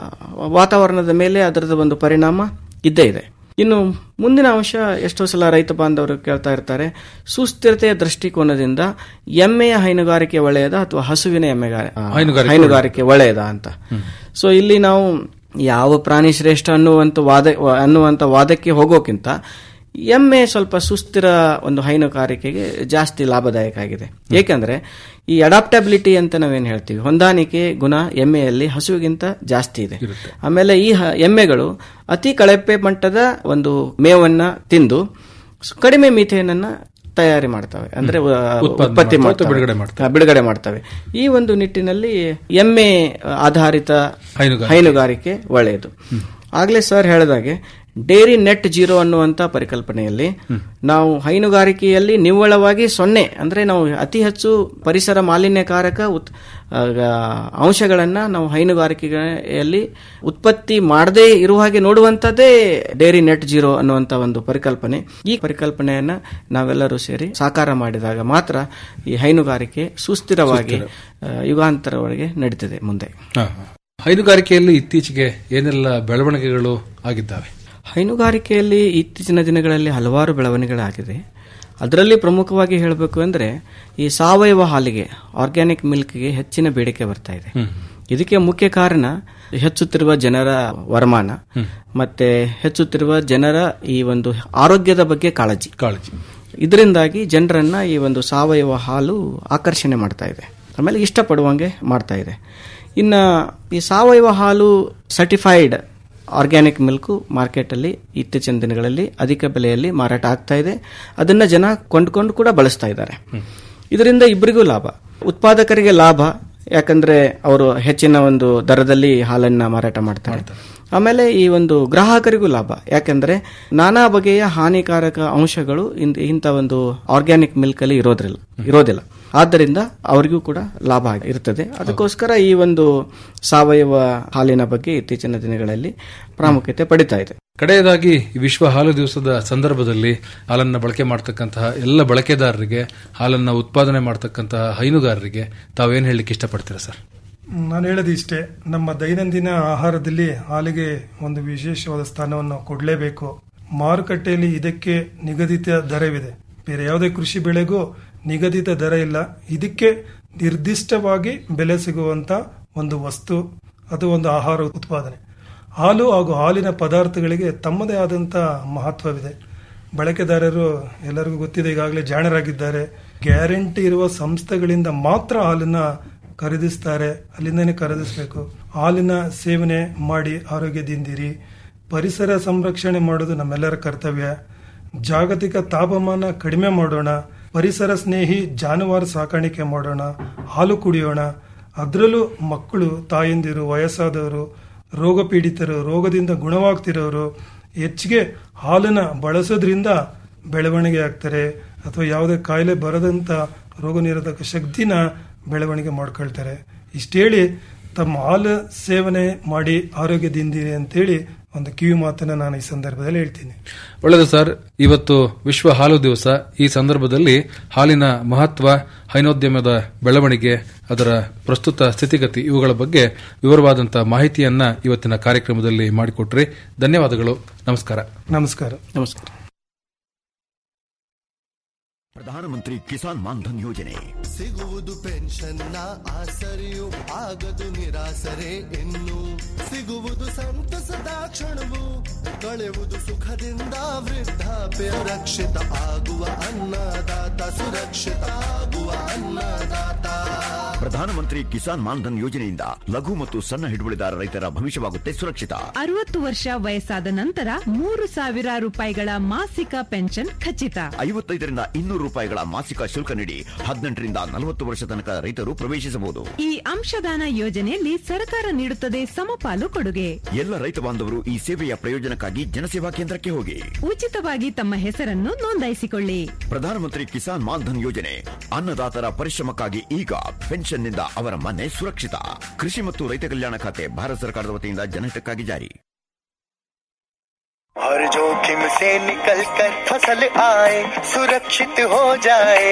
ವಾತಾವರಣದ ಮೇಲೆ ಅದರದ ಒಂದು ಪರಿಣಾಮ ಇದ್ದೇ ಇದೆ ಇನ್ನು ಮುಂದಿನ ಅಂಶ ಎಷ್ಟೋ ಸಲ ರೈತ ಬಾಂಧವರು ಕೇಳ್ತಾ ಇರ್ತಾರೆ ಸುಸ್ಥಿರತೆಯ ದೃಷ್ಟಿಕೋನದಿಂದ ಎಮ್ಮೆಯ ಹೈನುಗಾರಿಕೆ ಒಳ್ಳೆಯದ ಅಥವಾ ಹಸುವಿನ ಎಮ್ಮೆಗಾರ ಆ, ಹೈನುಗಾರಿಕೆ ಹೈನುಗಾರಿಕೆ ಒಳ್ಳೆಯದ ಅಂತ ಸೊ ಇಲ್ಲಿ ನಾವು ಯಾವ ಪ್ರಾಣಿ ಶ್ರೇಷ್ಠ ಅನ್ನುವಂತ ವಾದ ಅನ್ನುವಂತ ವಾದಕ್ಕೆ ಹೋಗೋಕ್ಕಿಂತ ಎಮ್ಮೆ ಸ್ವಲ್ಪ ಸುಸ್ಥಿರ ಒಂದು ಹೈನುಗಾರಿಕೆಗೆ ಜಾಸ್ತಿ ಲಾಭದಾಯಕ ಆಗಿದೆ ಏಕೆಂದ್ರೆ ಈ ಅಡಾಪ್ಟಬಿಲಿಟಿ ಅಂತ ನಾವೇನು ಹೇಳ್ತೀವಿ ಹೊಂದಾಣಿಕೆ ಗುಣ ಎಮ್ಮೆಯಲ್ಲಿ ಹಸುವಿಗಿಂತ ಜಾಸ್ತಿ ಇದೆ ಆಮೇಲೆ ಈ ಹ- ಎಮ್ಮೆಗಳು ಅತಿ ಕಳಪೆ ಮಟ್ಟದ ಒಂದು ಮೇವನ್ನ ತಿಂದು ಸ್- ಕಡಿಮೆ ಮೀಥೇನನ್ನ ತಯಾರಿ ಮಾಡ್ತವೆ ಅಂದ್ರೆ ಆ, ಉತ್ಪತ್ತಿ ಮಾಡ್ತವೆ. ಬಿಡುಗಡೆ ಮಾಡ್ತವೆ. ಆ, ಬಿಡುಗಡೆ ಮಾಡ್ತವೆ ಈ ಒಂದು ನಿಟ್ಟಿನಲ್ಲಿ ಎಮ್ಮೆ ಆಧಾರಿತ ಹೈನುಗಾರಿಕೆ. ಹೈನುಗಾರಿಕೆ ಒಳ್ಳೆಯದು ಆಗ್ಲೇ ಸರ್ ಹೇಳಿದಾಗೆ ಡೇರಿ ನೆಟ್ ಜೀರೋ ಅನ್ನುವಂತ ಪರಿಕಲ್ಪನೆಯಲ್ಲಿ ನಾವು ಹೈನುಗಾರಿಕೆಯಲ್ಲಿ ನಿವ್ವಳವಾಗಿ ಸೊನ್ನೆ ಅಂದ್ರೆ ನಾವು ಅತಿ ಹೆಚ್ಚು ಪರಿಸರ ಮಾಲಿನ್ಯಕಾರಕ ಉತ್- ಆ, ಅಂಶಗಳನ್ನ ನಾವು ಹೈನುಗಾರಿಕೆಯಲ್ಲಿ ಉತ್ಪತ್ತಿ ಮಾಡದೇ ಇರುವ ಹಾಗೆ ನೋಡುವಂತದ್ದೇ ಡೇರಿ ನೆಟ್ ಜೀರೋ ಅನ್ನುವಂತ ಒಂದು ಪರಿಕಲ್ಪನೆ ಈ ಪರಿಕಲ್ಪನೆಯನ್ನ ನಾವೆಲ್ಲರೂ ಸೇರಿ ಸಾಕಾರ ಮಾಡಿದಾಗ ಮಾತ್ರ ಈ ಹೈನುಗಾರಿಕೆ ಸುಸ್ಥಿರವಾಗಿ ಆ, ಯುಗಾಂತರವರೆಗೆ ನಡೀತದೆ ಮುಂದೆ ಹಾ, ಹಾ. ಹೈನುಗಾರಿಕೆಯಲ್ಲಿ ಇತ್ತೀಚೆಗೆ ಏನೆಲ್ಲ ಬೆಳವಣಿಗೆಗಳು ಆಗಿದ್ದಾವೆ ಹೈನುಗಾರಿಕೆಯಲ್ಲಿ ಇತ್ತೀಚಿನ ದಿನಗಳಲ್ಲಿ ಹಲವಾರು ಬೆಳವಣಿಗೆಗಳಾಗಿದೆ ಅದರಲ್ಲಿ ಪ್ರಮುಖವಾಗಿ ಹೇಳಬೇಕು ಅಂದ್ರೆ ಈ ಸಾವಯವ ಹಾಲಿಗೆ ಆರ್ಗ್ಯಾನಿಕ್ ಮಿಲ್ಕ್ಗೆ ಹೆಚ್ಚಿನ ಬೇಡಿಕೆ ಬರ್ತಾ ಇದೆ ಇದಕ್ಕೆ ಮುಖ್ಯ ಕಾರಣ ಹೆಚ್ಚುತ್ತಿರುವ ಜನರ ವರಮಾನ ಮತ್ತೆ ಹೆಚ್ಚುತ್ತಿರುವ ಜನರ ಈ ಒಂದು ಆರೋಗ್ಯದ ಬಗ್ಗೆ ಕಾಳಜಿ ಕಾಳಜಿ ಇದರಿಂದಾಗಿ ಜನರನ್ನ ಈ ಒಂದು ಸಾವಯವ ಹಾಲು ಆಕರ್ಷಣೆ ಮಾಡ್ತಾ ಇದೆ ಆಮೇಲೆ ಇಷ್ಟಪಡುವಂಗೆ ಮಾಡ್ತಾ ಇದೆ ಇನ್ನ ಈ ಸಾವಯವ ಹಾಲು ಸರ್ಟಿಫೈಡ್ ಆರ್ಗ್ಯಾನಿಕ್ ಮಿಲ್ಕು ಮಾರ್ಕೆಟಲ್ಲಿ ಇತ್ತೀಚಿನ ದಿನಗಳಲ್ಲಿ ಅಧಿಕ ಬೆಲೆಯಲ್ಲಿ ಮಾರಾಟ ಆಗ್ತಾ ಇದೆ ಅದನ್ನ ಜನ ಕೊಂಡ್ಕೊಂಡು ಕೂಡ ಬಳಸ್ತಾ ಇದ್ದಾರೆ ಇದರಿಂದ ಇಬ್ಬರಿಗೂ ಲಾಭ ಉತ್ಪಾದಕರಿಗೆ ಲಾಭ ಯಾಕಂದ್ರೆ ಅವರು ಹೆಚ್ಚಿನ ಒಂದು ದರದಲ್ಲಿ ಹಾಲನ್ನ ಮಾರಾಟ ಮಾಡ್ತಾರೆ ಆಮೇಲೆ ಈ ಒಂದು ಗ್ರಾಹಕರಿಗೂ ಲಾಭ ಯಾಕಂದ್ರೆ ನಾನಾ ಬಗೆಯ ಹಾನಿಕಾರಕ ಅಂಶಗಳು ಇಂತ- ಇಂಥ ಒಂದು ಆರ್ಗ್ಯಾನಿಕ್ ಮಿಲ್ಕ್ ಅಲ್ಲಿ ಇರೋದ್ರಿಲ್ಲ ಇರೋದಿಲ್ಲ ಆದ್ದರಿಂದ ಅವರಿಗೂ ಕೂಡ ಲಾಭ ಆಗಿ- ಇರ್ತದೆ ಅದಕ್ಕೋಸ್ಕರ ಈ ಒಂದು ಸಾವಯವ ಹಾಲಿನ ಬಗ್ಗೆ ಇತ್ತೀಚಿನ ದಿನಗಳಲ್ಲಿ ಪ್ರಾಮುಖ್ಯತೆ ಪಡಿತಾ ಇದೆ ಕಡೆಯದಾಗಿ ಈ ವಿಶ್ವ ಹಾಲು ದಿವಸದ ಸಂದರ್ಭದಲ್ಲಿ ಹಾಲನ್ನ ಬಳಕೆ ಮಾಡತಕ್ಕಂತಹ ಎಲ್ಲ ಬಳಕೆದಾರರಿಗೆ ಹಾಲನ್ನ ಉತ್ಪಾದನೆ ಮಾಡತಕ್ಕಂತಹ ಹೈನುಗಾರರಿಗೆ ತಾವೇನ್ ಹೇಳಲಿಕ್ಕೆ ಇಷ್ಟಪಡ್ತೀರಾ ಸರ್ ನಾನು ಹೇಳೋದು ಇಷ್ಟೇ ನಮ್ಮ ದೈನಂದಿನ ಆಹಾರದಲ್ಲಿ ಹಾಲಿಗೆ ಒಂದು ವಿಶೇಷವಾದ ಸ್ಥಾನವನ್ನು ನಾವು ಕೊಡಲೇಬೇಕು ಮಾರುಕಟ್ಟೆಯಲ್ಲಿ ಇದಕ್ಕೆ ನಿಗದಿತ ದರವಿದೆ ಬೇರೆ ಯಾವುದೇ ಕೃಷಿ ಬೆಳೆಗೂ ನಿಗದಿತ ದರ ಇಲ್ಲ ಇದಕ್ಕೆ ನಿರ್ದಿಷ್ಟವಾಗಿ ಬೆಲೆ ಸಿಗುವಂತ ಒಂದು ವಸ್ತು ಅಥವಾ ಒಂದು ಆಹಾರ ಉತ್ಪಾದನೆ ಹಾಲು ಹಾಗೂ ಹಾಲಿನ ಪದಾರ್ಥಗಳಿಗೆ ತಮ್ಮದೇ ಆದಂತ ಮಹತ್ವವಿದೆ ಬಳಕೆದಾರರು ಎಲ್ಲರಿಗೂ ಗೊತ್ತಿದೆ ಈಗಾಗಲೇ ಜಾಣರಾಗಿದ್ದಾರೆ ಗ್ಯಾರಂಟಿ ಇರುವ ಸಂಸ್ಥೆಗಳಿಂದ ಮಾತ್ರ ಹಾಲನ್ನ ಖರೀದಿಸ್ತಾರೆ ಅಲ್ಲಿಂದನೇ ಖರೀದಿಸಬೇಕು ಹಾಲಿನ ಸೇವನೆ ಮಾಡಿ ಆರೋಗ್ಯದಿಂದಿರಿ ಪರಿಸರ ಸಂರಕ್ಷಣೆ ಮಾಡೋದು ನಮ್ಮೆಲ್ಲರ ಕರ್ತವ್ಯ ಜಾಗತಿಕ ತಾಪಮಾನ ಕಡಿಮೆ ಮಾಡೋಣ ಪರಿಸರ ಸ್ನೇಹಿ ಜಾನುವಾರು ಸಾಕಾಣಿಕೆ ಮಾಡೋಣ ಹಾಲು ಕುಡಿಯೋಣ ಅದರಲ್ಲೂ ಮಕ್ಕಳು ತಾಯಂದಿರು ವಯಸ್ಸಾದವರು ರೋಗ ಪೀಡಿತರು ರೋಗದಿಂದ ಗುಣವಾಗ್ತಿರೋರು ಹೆಚ್ಚಿಗೆ ಹಾಲನ್ನ ಬಳಸೋದ್ರಿಂದ ಬೆಳವಣಿಗೆ ಆಗ್ತಾರೆ ಅಥವಾ ಯಾವುದೇ ಕಾಯಿಲೆ ಬರದಂತ ರೋಗ ನಿರೋಧಕ ಶಕ್ತಿನ ಬೆಳವಣಿಗೆ ಮಾಡ್ಕೊಳ್ತಾರೆ ಇಷ್ಟೇಳಿ ತಮ್ಮ ಹಾಲು ಸೇವನೆ ಮಾಡಿ ಆರೋಗ್ಯದಿಂದಿರಿ ಅಂತೇಳಿ ಒಂದು ಕಿವಿ ಮಾತನ್ನ ನಾನು ಈ ಸಂದರ್ಭದಲ್ಲಿ ಹೇಳ್ತೀನಿ ಒಳ್ಳೆಯದು ಸರ್ ಇವತ್ತು ವಿಶ್ವ ಹಾಲು ದಿವಸ ಈ ಸಂದರ್ಭದಲ್ಲಿ ಹಾಲಿನ ಮಹತ್ವ ಹೈನೋದ್ಯಮದ ಬೆಳವಣಿಗೆ ಅದರ ಪ್ರಸ್ತುತ ಸ್ಥಿತಿಗತಿ ಇವುಗಳ ಬಗ್ಗೆ ವಿವರವಾದಂತಹ ಮಾಹಿತಿಯನ್ನ ಇವತ್ತಿನ ಕಾರ್ಯಕ್ರಮದಲ್ಲಿ ಮಾಡಿಕೊಟ್ರಿ ಧನ್ಯವಾದಗಳು ನಮಸ್ಕಾರ ನಮಸ್ಕಾರ ನಮಸ್ಕಾರ ಪ್ರಧಾನಮಂತ್ರಿ ಕಿಸಾನ್ ಮಾನ್ಧನ್ ಯೋಜನೆ ಸಿಗುವುದು ಪೆನ್ಷನ್ನ ಆಸರೆಯು ಆಗದು ನಿರಾಸರೆ ಇನ್ನು ಸಿಗುವುದು ಸಂತಸದ ಕ್ಷಣವು ಕಳೆಯುವುದು ಸುಖದಿಂದ ವೃದ್ಧಾಪ್ಯ ರಕ್ಷಿತ ಆಗುವ ಅನ್ನದಾತ ಸುರಕ್ಷಿತ ಆಗುವ ಅನ್ನದಾತ ಪ್ರಧಾನಮಂತ್ರಿ ಕಿಸಾನ್ ಮಾನ್ಧನ್ ಯೋಜನೆಯಿಂದ ಲಘು ಮತ್ತು ಸಣ್ಣ ಹಿಡುವಳಿದಾರ ರೈತರ ಭವಿಷ್ಯವಾಗುತ್ತೆ ಸುರಕ್ಷಿತ ಅರವತ್ತು ವರ್ಷ ವಯಸ್ಸಾದ ನಂತರ ಮೂರು ಸಾವಿರ ರೂಪಾಯಿಗಳ ಮಾಸಿಕ ಪೆನ್ಷನ್ ಖಚಿತ ಐವತ್ತೈದರಿಂದ ಇನ್ನೂರು ರೂಪಾಯಿಗಳ ಮಾಸಿಕ ಶುಲ್ಕ ನೀಡಿ ಹದಿನೆಂಟರಿಂದ ನಲವತ್ತು ವರ್ಷ ತನಕ ರೈತರು ಪ್ರವೇಶಿಸಬಹುದು ಈ ಅಂಶದಾನ ಯೋಜನೆಯಲ್ಲಿ ಸರ್ಕಾರ ನೀಡುತ್ತದೆ ಸಮಪಾಲು ಕೊಡುಗೆ ಎಲ್ಲ ರೈತ ಬಾಂಧವರು ಈ ಸೇವೆಯ ಪ್ರಯೋಜನಕ್ಕಾಗಿ ಜನಸೇವಾ ಕೇಂದ್ರಕ್ಕೆ ಹೋಗಿ ಉಚಿತವಾಗಿ ತಮ್ಮ ಹೆಸರನ್ನು ನೋಂದಾಯಿಸಿಕೊಳ್ಳಿ ಪ್ರಧಾನಮಂತ್ರಿ ಕಿಸಾನ್ ಮಾನ್ಧನ್ ಯೋಜನೆ ಅನ್ನದಾತರ ಪರಿಶ್ರಮಕ್ಕಾಗಿ ಈಗ ಪೆನ್ಷನ್ನಿಂದ ಅವರ ಮನೆ ಸುರಕ್ಷಿತ ಕೃಷಿ ಮತ್ತು ರೈತ ಕಲ್ಯಾಣ ಖಾತೆ ಭಾರತ ಸರ್ಕಾರದ ವತಿಯಿಂದ ಜನಹಿತಕ್ಕಾಗಿ ಜಾರಿ हर जोखिम से निकल कर फसल आए सुरक्षित हो जाए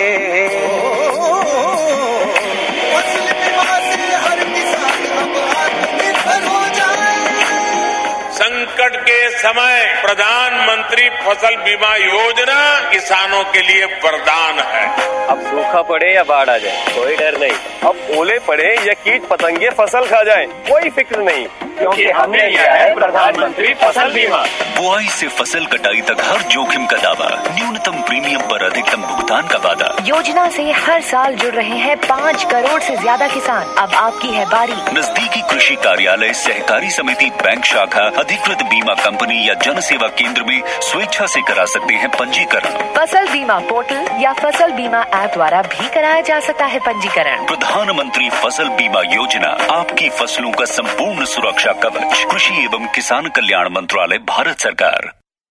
फसल बीमा से हर किसान अब आत्मनिर्भर हो जाए संकट के समय प्रधानमंत्री फसल बीमा योजना किसानों के लिए वरदान है अब सूखा पड़े या बाढ़ आ जाए कोई डर नहीं अब ओले पड़े या कीट पतंगे फसल खा जाए कोई फिक्र नहीं क्योंकि हमने लिया है प्रधानमंत्री फसल बीमा बुआई से फसल कटाई तक हर जोखिम का दावा न्यूनतम प्रीमियम पर अधिकतम भुगतान का वादा योजना से हर साल जुड़ रहे हैं पाँच करोड़ से ज्यादा किसान अब आपकी है बारी नजदीकी कृषि कार्यालय सहकारी समिति बैंक शाखा अधिकृत बीमा कंपनी या जन सेवा केंद्र में स्वेच्छा से करा सकते हैं पंजीकरण फसल बीमा पोर्टल या फसल बीमा ऐप द्वारा भी कराया जा सकता है पंजीकरण प्रधानमंत्री फसल बीमा योजना आपकी फसलों का संपूर्ण सुरक्षा कवच कृषि एवं किसान कल्याण मंत्रालय भारत सरकार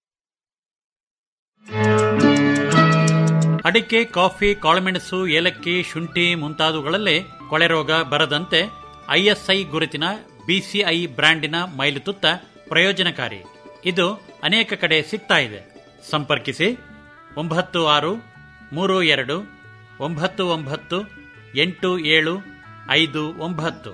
ಅಡಿಕೆ ಕಾಫಿ ಕಾಳುಮೆಣಸು ಏಲಕ್ಕಿ ಶುಂಠಿ ಮುಂತಾದವುಗಳಲ್ಲೇ ಕೊಳೆ ರೋಗ ಬರದಂತೆ ಐಎಸ್ಐ ಗುರುತಿನ ಬಿಸಿಐ ಬ್ರ್ಯಾಂಡಿನ ಮೈಲುತುತ್ತ ಪ್ರಯೋಜನಕಾರಿ ಇದು ಅನೇಕ ಕಡೆ ಸಿಗ್ತಾ ಇದೆ ಸಂಪರ್ಕಿಸಿ ಒಂಬತ್ತು ಆರು ಮೂರು ಎರಡು ಒಂಬತ್ತು ಒಂಬತ್ತು ಎಂಟು ಏಳು ಐದು ಒಂಬತ್ತು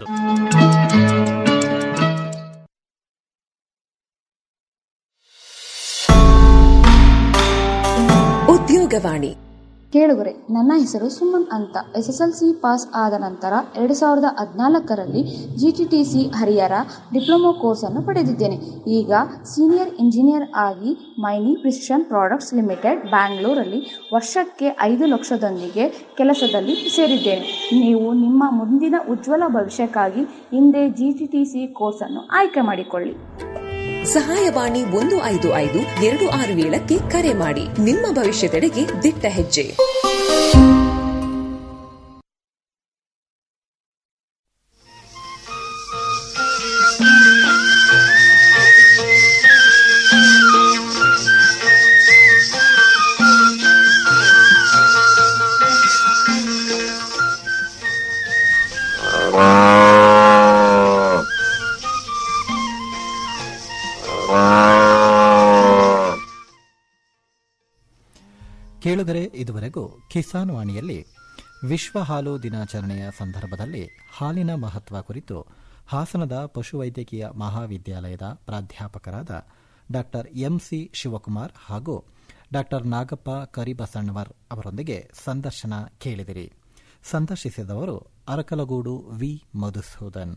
ಉದ್ಯೋಗವಾಣಿ ಕೇಳುಗರೆ ನನ್ನ ಹೆಸರು ಸುಮನ್ ಅಂತ S S L C pass ಆದ ನಂತರ ಎರಡು ಸಾವಿರದ ಹದಿನಾಲ್ಕರಲ್ಲಿ G T T C Harihar diploma ಕೋರ್ಸನ್ನು ಪಡೆದಿದ್ದೇನೆ ಈಗ ಸೀನಿಯರ್ ಇಂಜಿನಿಯರ್ ಆಗಿ ಮೈನಿ ಪ್ರಿಸಿಷನ್ ಪ್ರಾಡಕ್ಟ್ಸ್ ಲಿಮಿಟೆಡ್ ಬ್ಯಾಂಗ್ಳೂರಲ್ಲಿ ವರ್ಷಕ್ಕೆ ಐದು ಲಕ್ಷದೊಂದಿಗೆ ಕೆಲಸದಲ್ಲಿ ಸೇರಿದ್ದೇನೆ ನೀವು ನಿಮ್ಮ ಮುಂದಿನ ಉಜ್ವಲ ಭವಿಷ್ಯಕ್ಕಾಗಿ ಹಿಂದೆ ಜಿ ಟಿ ಟಿ ಸಿ ಕೋರ್ಸನ್ನು ಆಯ್ಕೆ ಮಾಡಿಕೊಳ್ಳಿ ಸಹಾಯವಾಣಿ ಒಂದು ಐದು ಐದು ಎರಡು ಆರು ಏಳಕ್ಕೆ ಕರೆ ಮಾಡಿ ನಿಮ್ಮ ಭವಿಷ್ಯದೆಡೆಗೆ ದಿಟ್ಟ ಹೆಜ್ಜೆ ಕೇಳುಗರೆ ಇದುವರೆಗೂ ಕಿಸಾನ್ ವಾಣಿಯಲ್ಲಿ ವಿಶ್ವ ಹಾಲು ದಿನಾಚರಣೆಯ ಸಂದರ್ಭದಲ್ಲಿ ಹಾಲಿನ ಮಹತ್ವ ಕುರಿತು ಹಾಸನದ ಪಶುವೈದ್ಯಕೀಯ ಮಹಾವಿದ್ಯಾಲಯದ ಪ್ರಾಧ್ಯಾಪಕರಾದ ಡಾ ಎಂಸಿ ಶಿವಕುಮಾರ್ ಹಾಗೂ ಡಾ ನಾಗಪ್ಪ ಕರಿಬಸಣ್ಣವರ್ ಅವರೊಂದಿಗೆ ಸಂದರ್ಶನ ಕೇಳಿದಿರಿ ಸಂದರ್ಶಿಸಿದವರು ಅರಕಲಗೂಡು ವಿ ಮಧುಸೂದನ್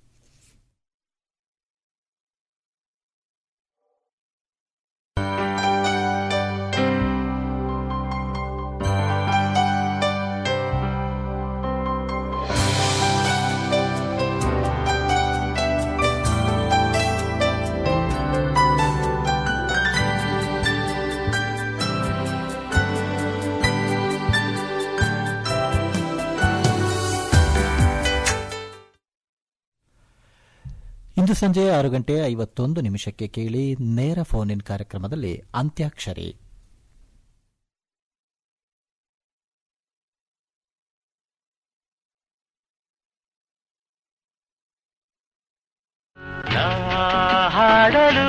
ಇಂದು ಸಂಜೆ ಆರು ಗಂಟೆ ಐವತ್ತೊಂದು ನಿಮಿಷಕ್ಕೆ ಕೇಳಿ ನೇರ ಫೋನ್ ಇನ್ ಕಾರ್ಯಕ್ರಮದಲ್ಲಿ ಅಂತ್ಯಾಕ್ಷರಿ ಹಾಡಲು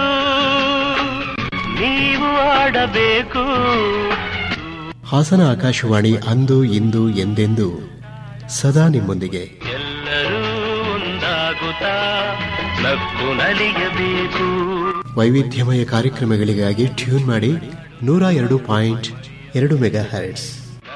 ನೀವು ಆಡಬೇಕು ಹಾಸನ ಆಕಾಶವಾಣಿ ಅಂದು ಇಂದು ಎಂದೆಂದು ಸದಾ ನಿಮ್ಮೊಂದಿಗೆ ಎಲ್ಲರೂ ಒಂದಾಗುತ್ತಾ ನಕ್ಕು ನಲಿಯಬೇಕು ವೈವಿಧ್ಯಮಯ ಕಾರ್ಯಕ್ರಮಗಳಿಗಾಗಿ ಟ್ಯೂನ್ ಮಾಡಿ ನೂರ ಎರಡು ಪಾಯಿಂಟ್ ಎರಡು megahertz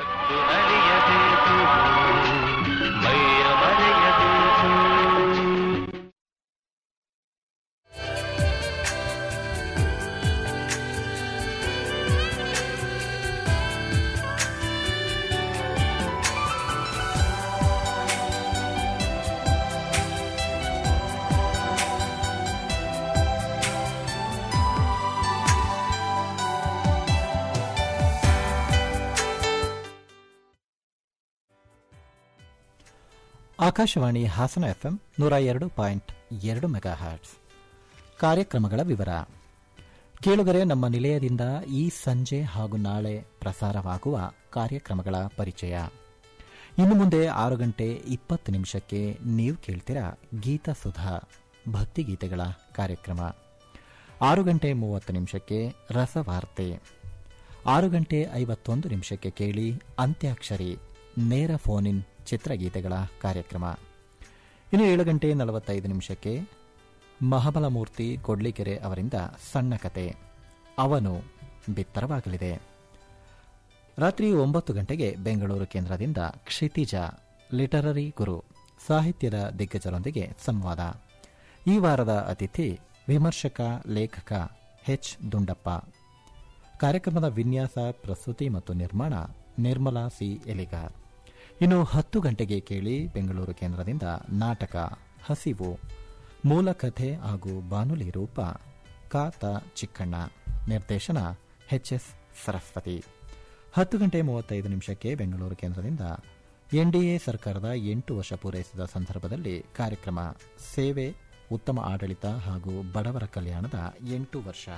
Akashvani Hassan FM ನೂರ ಎರಡು ಪಾಯಿಂಟ್ ಎರಡು ಮೆಗಾ ಹ್ಯಾಟ್ಸ್ ಕಾರ್ಯಕ್ರಮಗಳ ವಿವರ ಕೇಳುಗರೆ ನಮ್ಮ ನಿಲಯದಿಂದ ಈ ಸಂಜೆ ಹಾಗೂ ನಾಳೆ ಪ್ರಸಾರವಾಗುವ ಕಾರ್ಯಕ್ರಮಗಳ ಪರಿಚಯ ಇನ್ನು ಮುಂದೆ ಆರು ಗಂಟೆ ಇಪ್ಪತ್ತು ನಿಮಿಷಕ್ಕೆ ನೀವು ಕೇಳ್ತೀರಾ ಗೀತ ಸುಧಾ ಭಕ್ತಿಗೀತೆಗಳ ಕಾರ್ಯಕ್ರಮ ಆರು ಗಂಟೆ ಮೂವತ್ತು ನಿಮಿಷಕ್ಕೆ ರಸವಾರ್ತೆ ಆರು ಗಂಟೆ ಐವತ್ತೊಂದು ನಿಮಿಷಕ್ಕೆ ಕೇಳಿ ಅಂತ್ಯಾಕ್ಷರಿ ನೇರ ಫೋನ್ ಇನ್ ಚಿತ್ರಗೀತೆಗಳ ಕಾರ್ಯಕ್ರಮ ಇನ್ನು ಏಳು ಗಂಟೆ ನಲವತ್ತೈದು ನಿಮಿಷಕ್ಕೆ ಮಹಾಬಲಮೂರ್ತಿ ಕೊಡ್ಲಿಕೆರೆ ಅವರಿಂದ ಸಣ್ಣ ಕತೆ ಅವನು ಬಿತ್ತರವಾಗಲಿದೆ ರಾತ್ರಿ ಒಂಬತ್ತು ಗಂಟೆಗೆ ಬೆಂಗಳೂರು ಕೇಂದ್ರದಿಂದ ಕ್ಷಿತಿಜ ಲಿಟರರಿ ಗುರು ಸಾಹಿತ್ಯದ ದಿಗ್ಗಜರೊಂದಿಗೆ ಸಂವಾದ ಈ ವಾರದ ಅತಿಥಿ ವಿಮರ್ಶಕ ಲೇಖಕ ಎಚ್ ದುಂಡಪ್ಪ ಕಾರ್ಯಕ್ರಮದ ವಿನ್ಯಾಸ ಪ್ರಸ್ತುತಿ ಮತ್ತು ನಿರ್ಮಾಣ ನಿರ್ಮಲಾ ಸಿ ಎಲಿಗಾರ್ ಇನ್ನು ಹತ್ತು ಗಂಟೆಗೆ ಕೇಳಿ ಬೆಂಗಳೂರು ಕೇಂದ್ರದಿಂದ ನಾಟಕ ಹಸಿವು ಮೂಲ ಕಥೆ ಹಾಗೂ ಬಾನುಲಿ ರೂಪ ಕಾತ ಚಿಕ್ಕಣ್ಣ ನಿರ್ದೇಶನ ಎಚ್ಎಸ್ ಸರಸ್ವತಿ ಹತ್ತು ಗಂಟೆ ಮೂವತ್ತೈದು ನಿಮಿಷಕ್ಕೆ ಬೆಂಗಳೂರು ಕೇಂದ್ರದಿಂದ ಎನ್ಡಿಎ ಸರ್ಕಾರದ ಎಂಟು ವರ್ಷ ಪೂರೈಸಿದ ಸಂದರ್ಭದಲ್ಲಿ ಕಾರ್ಯಕ್ರಮ ಸೇವೆ ಉತ್ತಮ ಆಡಳಿತ ಹಾಗೂ ಬಡವರ ಕಲ್ಯಾಣದ ಎಂಟು ವರ್ಷ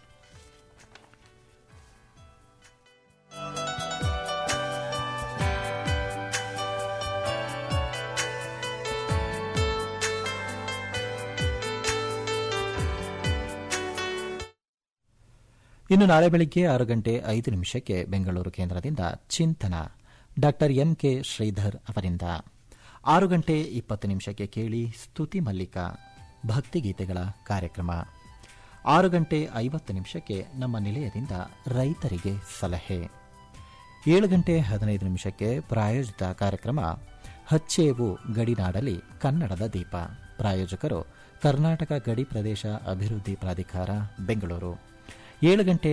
ಇನ್ನು ನಾಳೆ ಬೆಳಿಗ್ಗೆ ಆರು ಗಂಟೆ ಐದು ನಿಮಿಷಕ್ಕೆ ಬೆಂಗಳೂರು ಕೇಂದ್ರದಿಂದ ಚಿಂತನ ಡಾಕ್ಟರ್ ಎಂಕೆ ಶ್ರೀಧರ್ ಅವರಿಂದ ಆರು ಗಂಟೆ ಇಪ್ಪತ್ತು ನಿಮಿಷಕ್ಕೆ ಕೇಳಿ ಸ್ತುತಿ ಮಲ್ಲಿಕ ಭಕ್ತಿಗೀತೆಗಳ ಕಾರ್ಯಕ್ರಮ ಆರು ಗಂಟೆ ಐವತ್ತು ನಿಮಿಷಕ್ಕೆ ನಮ್ಮ ನಿಲಯದಿಂದ ರೈತರಿಗೆ ಸಲಹೆ ಏಳು ಗಂಟೆ ಹದಿನೈದು ನಿಮಿಷಕ್ಕೆ ಪ್ರಾಯೋಜಿತ ಕಾರ್ಯಕ್ರಮ ಹಚ್ಚೇವು ಗಡಿನಾಡಲಿ ಕನ್ನಡದ ದೀಪ ಪ್ರಾಯೋಜಕರು ಕರ್ನಾಟಕ ಗಡಿ ಪ್ರದೇಶ ಅಭಿವೃದ್ಧಿ ಪ್ರಾಧಿಕಾರ ಬೆಂಗಳೂರು ಏಳು ಗಂಟೆ